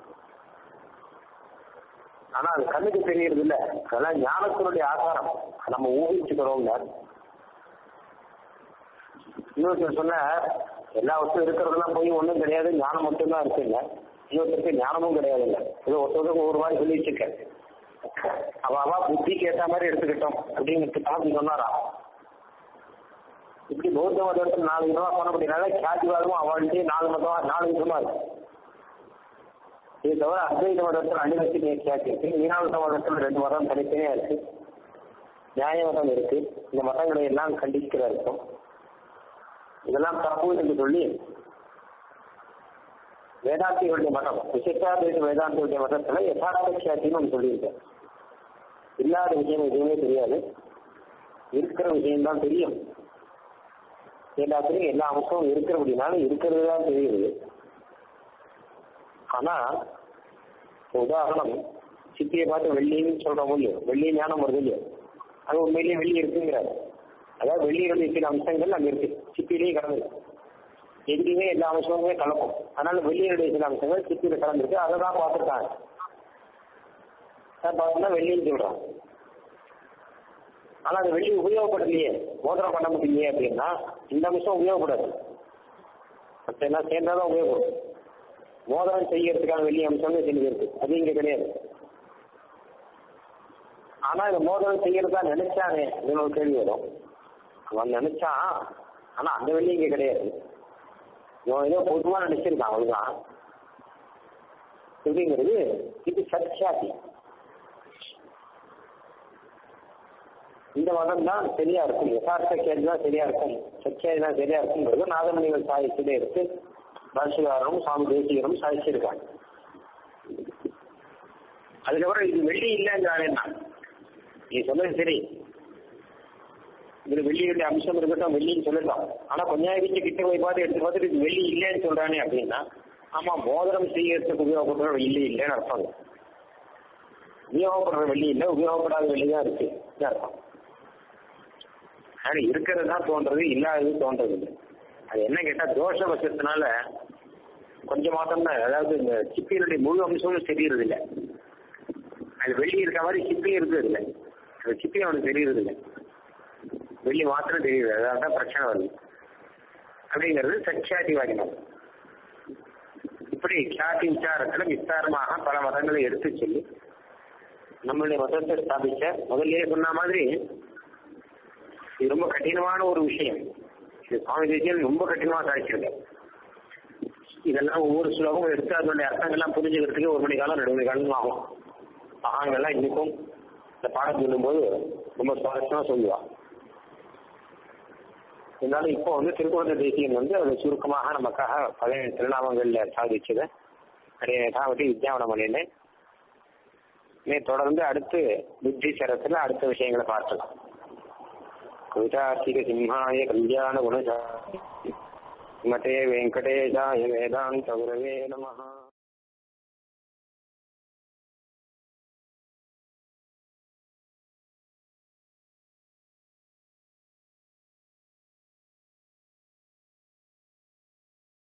ஆனா அது கண்ணுக்கு தெரியறது இல்ல அதெல்லாம் ஞானத்தினுடைய ஆதாரம் அதை நம்ம ஊகிச்சுக்கிறோம் இன்னொருத்தர் சொன்ன எல்லா வஸ்துவும் இருக்கிறதெல்லாம் போய் ஒன்றும் கிடையாது ஞானம் மட்டும்தான் இருக்குங்க இன்னொருத்தருக்கு ஞானமும் கிடையாதுங்க இது ஒருத்தருக்கு ஒரு மாதிரி சொல்லி வச்சிருக்கேன் அவ அவ புத்திக்கு ஏத்த மாதிரி எடுத்துக்கிட்டோம் அப்படிங்கிறது அப்படி சொன்னாரா இப்படி பௌத்த மதத்தில் நாலு விதமா சொன்னபடினால கியாதிவாதமும் அவள்கிட்ட நாலு மதம் நாலு விதமா இருக்கு இது தவிர அத்வைத மதத்தில் அணிவச்சு கியாதி இருக்கு மீனாவத மதத்தில் ரெண்டு மதம் தனித்தனியா இருக்கு நியாய மதம் இருக்கு இந்த மதங்களை எல்லாம் கண்டிக்கிற இருக்கும் இதெல்லாம் தப்பு என்று சொல்லி வேதாந்திகளுடைய மதம் விசிஷ்டாத்வைத வேதாந்திகளுடைய மதத்துல யதார்த்த கியாத்தின்னு ஒன்று சொல்லியிருக்கேன் இல்லாத விஷயம் எதுவுமே தெரியாது இருக்கிற விஷயம் தான் தெரியும் எல்லாத்துலயும் எல்லா அம்சமும் இருக்கிற அப்படின்னாலும் இருக்கிறது தான் தெரியுது ஆனா உதாரணம் சித்தியை பார்த்து வெள்ளின்னு சொல்ற முடியும் வெள்ளி ஞானம் வருது இல்லையோ அது உண்மையிலேயே வெள்ளி இருக்குங்கிறாரு அதாவது வெள்ளியினுடைய சில அம்சங்கள் அங்க இருக்கு சித்திலேயே கலந்துருக்கு எங்கேயுமே எல்லா அம்சமுமே கலக்கும் அதனால வெள்ளியினுடைய சில அம்சங்கள் சித்தியில கலந்துருக்கு அதை தான் பார்த்துருக்காங்க பார்த்தோம்னா வெள்ளின்னு சொல்றோம் ஆனா அது வெள்ளி உபயோகப்படலையே மோதிரம் பண்ண முடியலையே அப்படின்னா இந்த அம்சம் உபயோகப்படாது மற்ற எல்லாம் சேர்ந்தாதான் உபயோகப்படும் மோதிரம் செய்யறதுக்கான வெள்ளி அம்சம்னு சில இருக்கு அது இங்க கிடையாது ஆனா இந்த மோதிரம் செய்யறதா நினைச்சானே அப்படின்னு ஒரு கேள்வி வரும் அவன் நினைச்சான் ஆனா அந்த வெள்ளி இங்க கிடையாது இவன் ஏதோ பொதுவா நினைச்சிருக்கான் அவ்வளவுதான் எப்படிங்கிறது இது சத்யாதி இந்த மதம் தான் சரியா இருக்கும் யதார்த்த கேள்வி தான் சரியா இருக்கும் சத்தியாதி தான் சரியா இருக்குங்கிறது நாகமணிகள் சாகித்யத்திலே இருக்கு பாஷிகாரனும் சுவாமி தேசிகரும் சாதிச்சிருக்காங்க அதுக்கப்புறம் இது வெள்ளி இல்லைங்கிறானே நான் நீ சொன்னது சரி இதுல வெள்ளியுடைய அம்சம் இருக்கட்டும் வெள்ளின்னு சொல்லலாம் ஆனா கொஞ்ச நேரம் கிட்ட போய் பார்த்து எடுத்து பார்த்துட்டு இது வெள்ளி இல்லைன்னு சொல்றானே அப்படின்னா ஆமா மோதிரம் செய்யறதுக்கு உபயோகப்படுற வெள்ளி இல்லைன்னு அர்த்தம் உபயோகப்படுற வெள்ளி இல்லை உபயோகப்படாத வெள்ளி தான் இருக்கு இது அர்த்தம் ஆனா இருக்கிறது தான் தோன்றது இல்லாதது தோன்றது இல்லை அது என்ன கேட்டா தோஷ வசத்தினால கொஞ்சம் மாதம் தான் அதாவது இந்த சிப்பியினுடைய முழு அம்சமும் தெரியறது இல்லை அது வெள்ளி இருக்க மாதிரி சிப்பியும் இருக்கிறது இல்லை அந்த சிப்பி அவனுக்கு தெரியறது இல்லை வெள்ளி மாத்திரம் தெரியுது அதான் தான் பிரச்சனை வருது அப்படிங்கிறது சச்சியாதிவாதி மதம் இப்படி கியாதி விசாரத்துல விஸ்தாரமாக பல மதங்களை எடுத்து சொல்லி நம்மளுடைய மதத்தை ஸ்தாபிச்ச முதல்லயே சொன்ன மாதிரி இது ரொம்ப கடினமான ஒரு விஷயம் இது சுவாமி தேசியன் ரொம்ப கடினமா சாதிச்சிருக்க இதெல்லாம் ஒவ்வொரு ஸ்லோகமும் எடுத்து அதனுடைய அர்த்தங்கள்லாம் புரிஞ்சுக்கிறதுக்கு ஒரு மணி காலம் ரெண்டு மணி காலம் ஆகும் மகான்கள்லாம் இன்னைக்கும் இந்த பாடம் சொல்லும்போது ரொம்ப சுவாரஸ்யமா சொல்லுவான் இருந்தாலும் இப்போ வந்து திருக்குறந்த தேசியன் வந்து அதை சுருக்கமாக நமக்காக பழைய திருநாமங்கள்ல சாதிச்சதை நிறைய யதாவதி வித்யாவனம் பண்ணினேன் மே தொடர்ந்து அடுத்து புத்தி சரத்துல அடுத்த விஷயங்களை பார்க்கலாம் கவிதார்த்திக சிம்ஹாய கல்யாண குணசாமி மதே வெங்கடேஷாய வேதாந்த குரவே நமஹா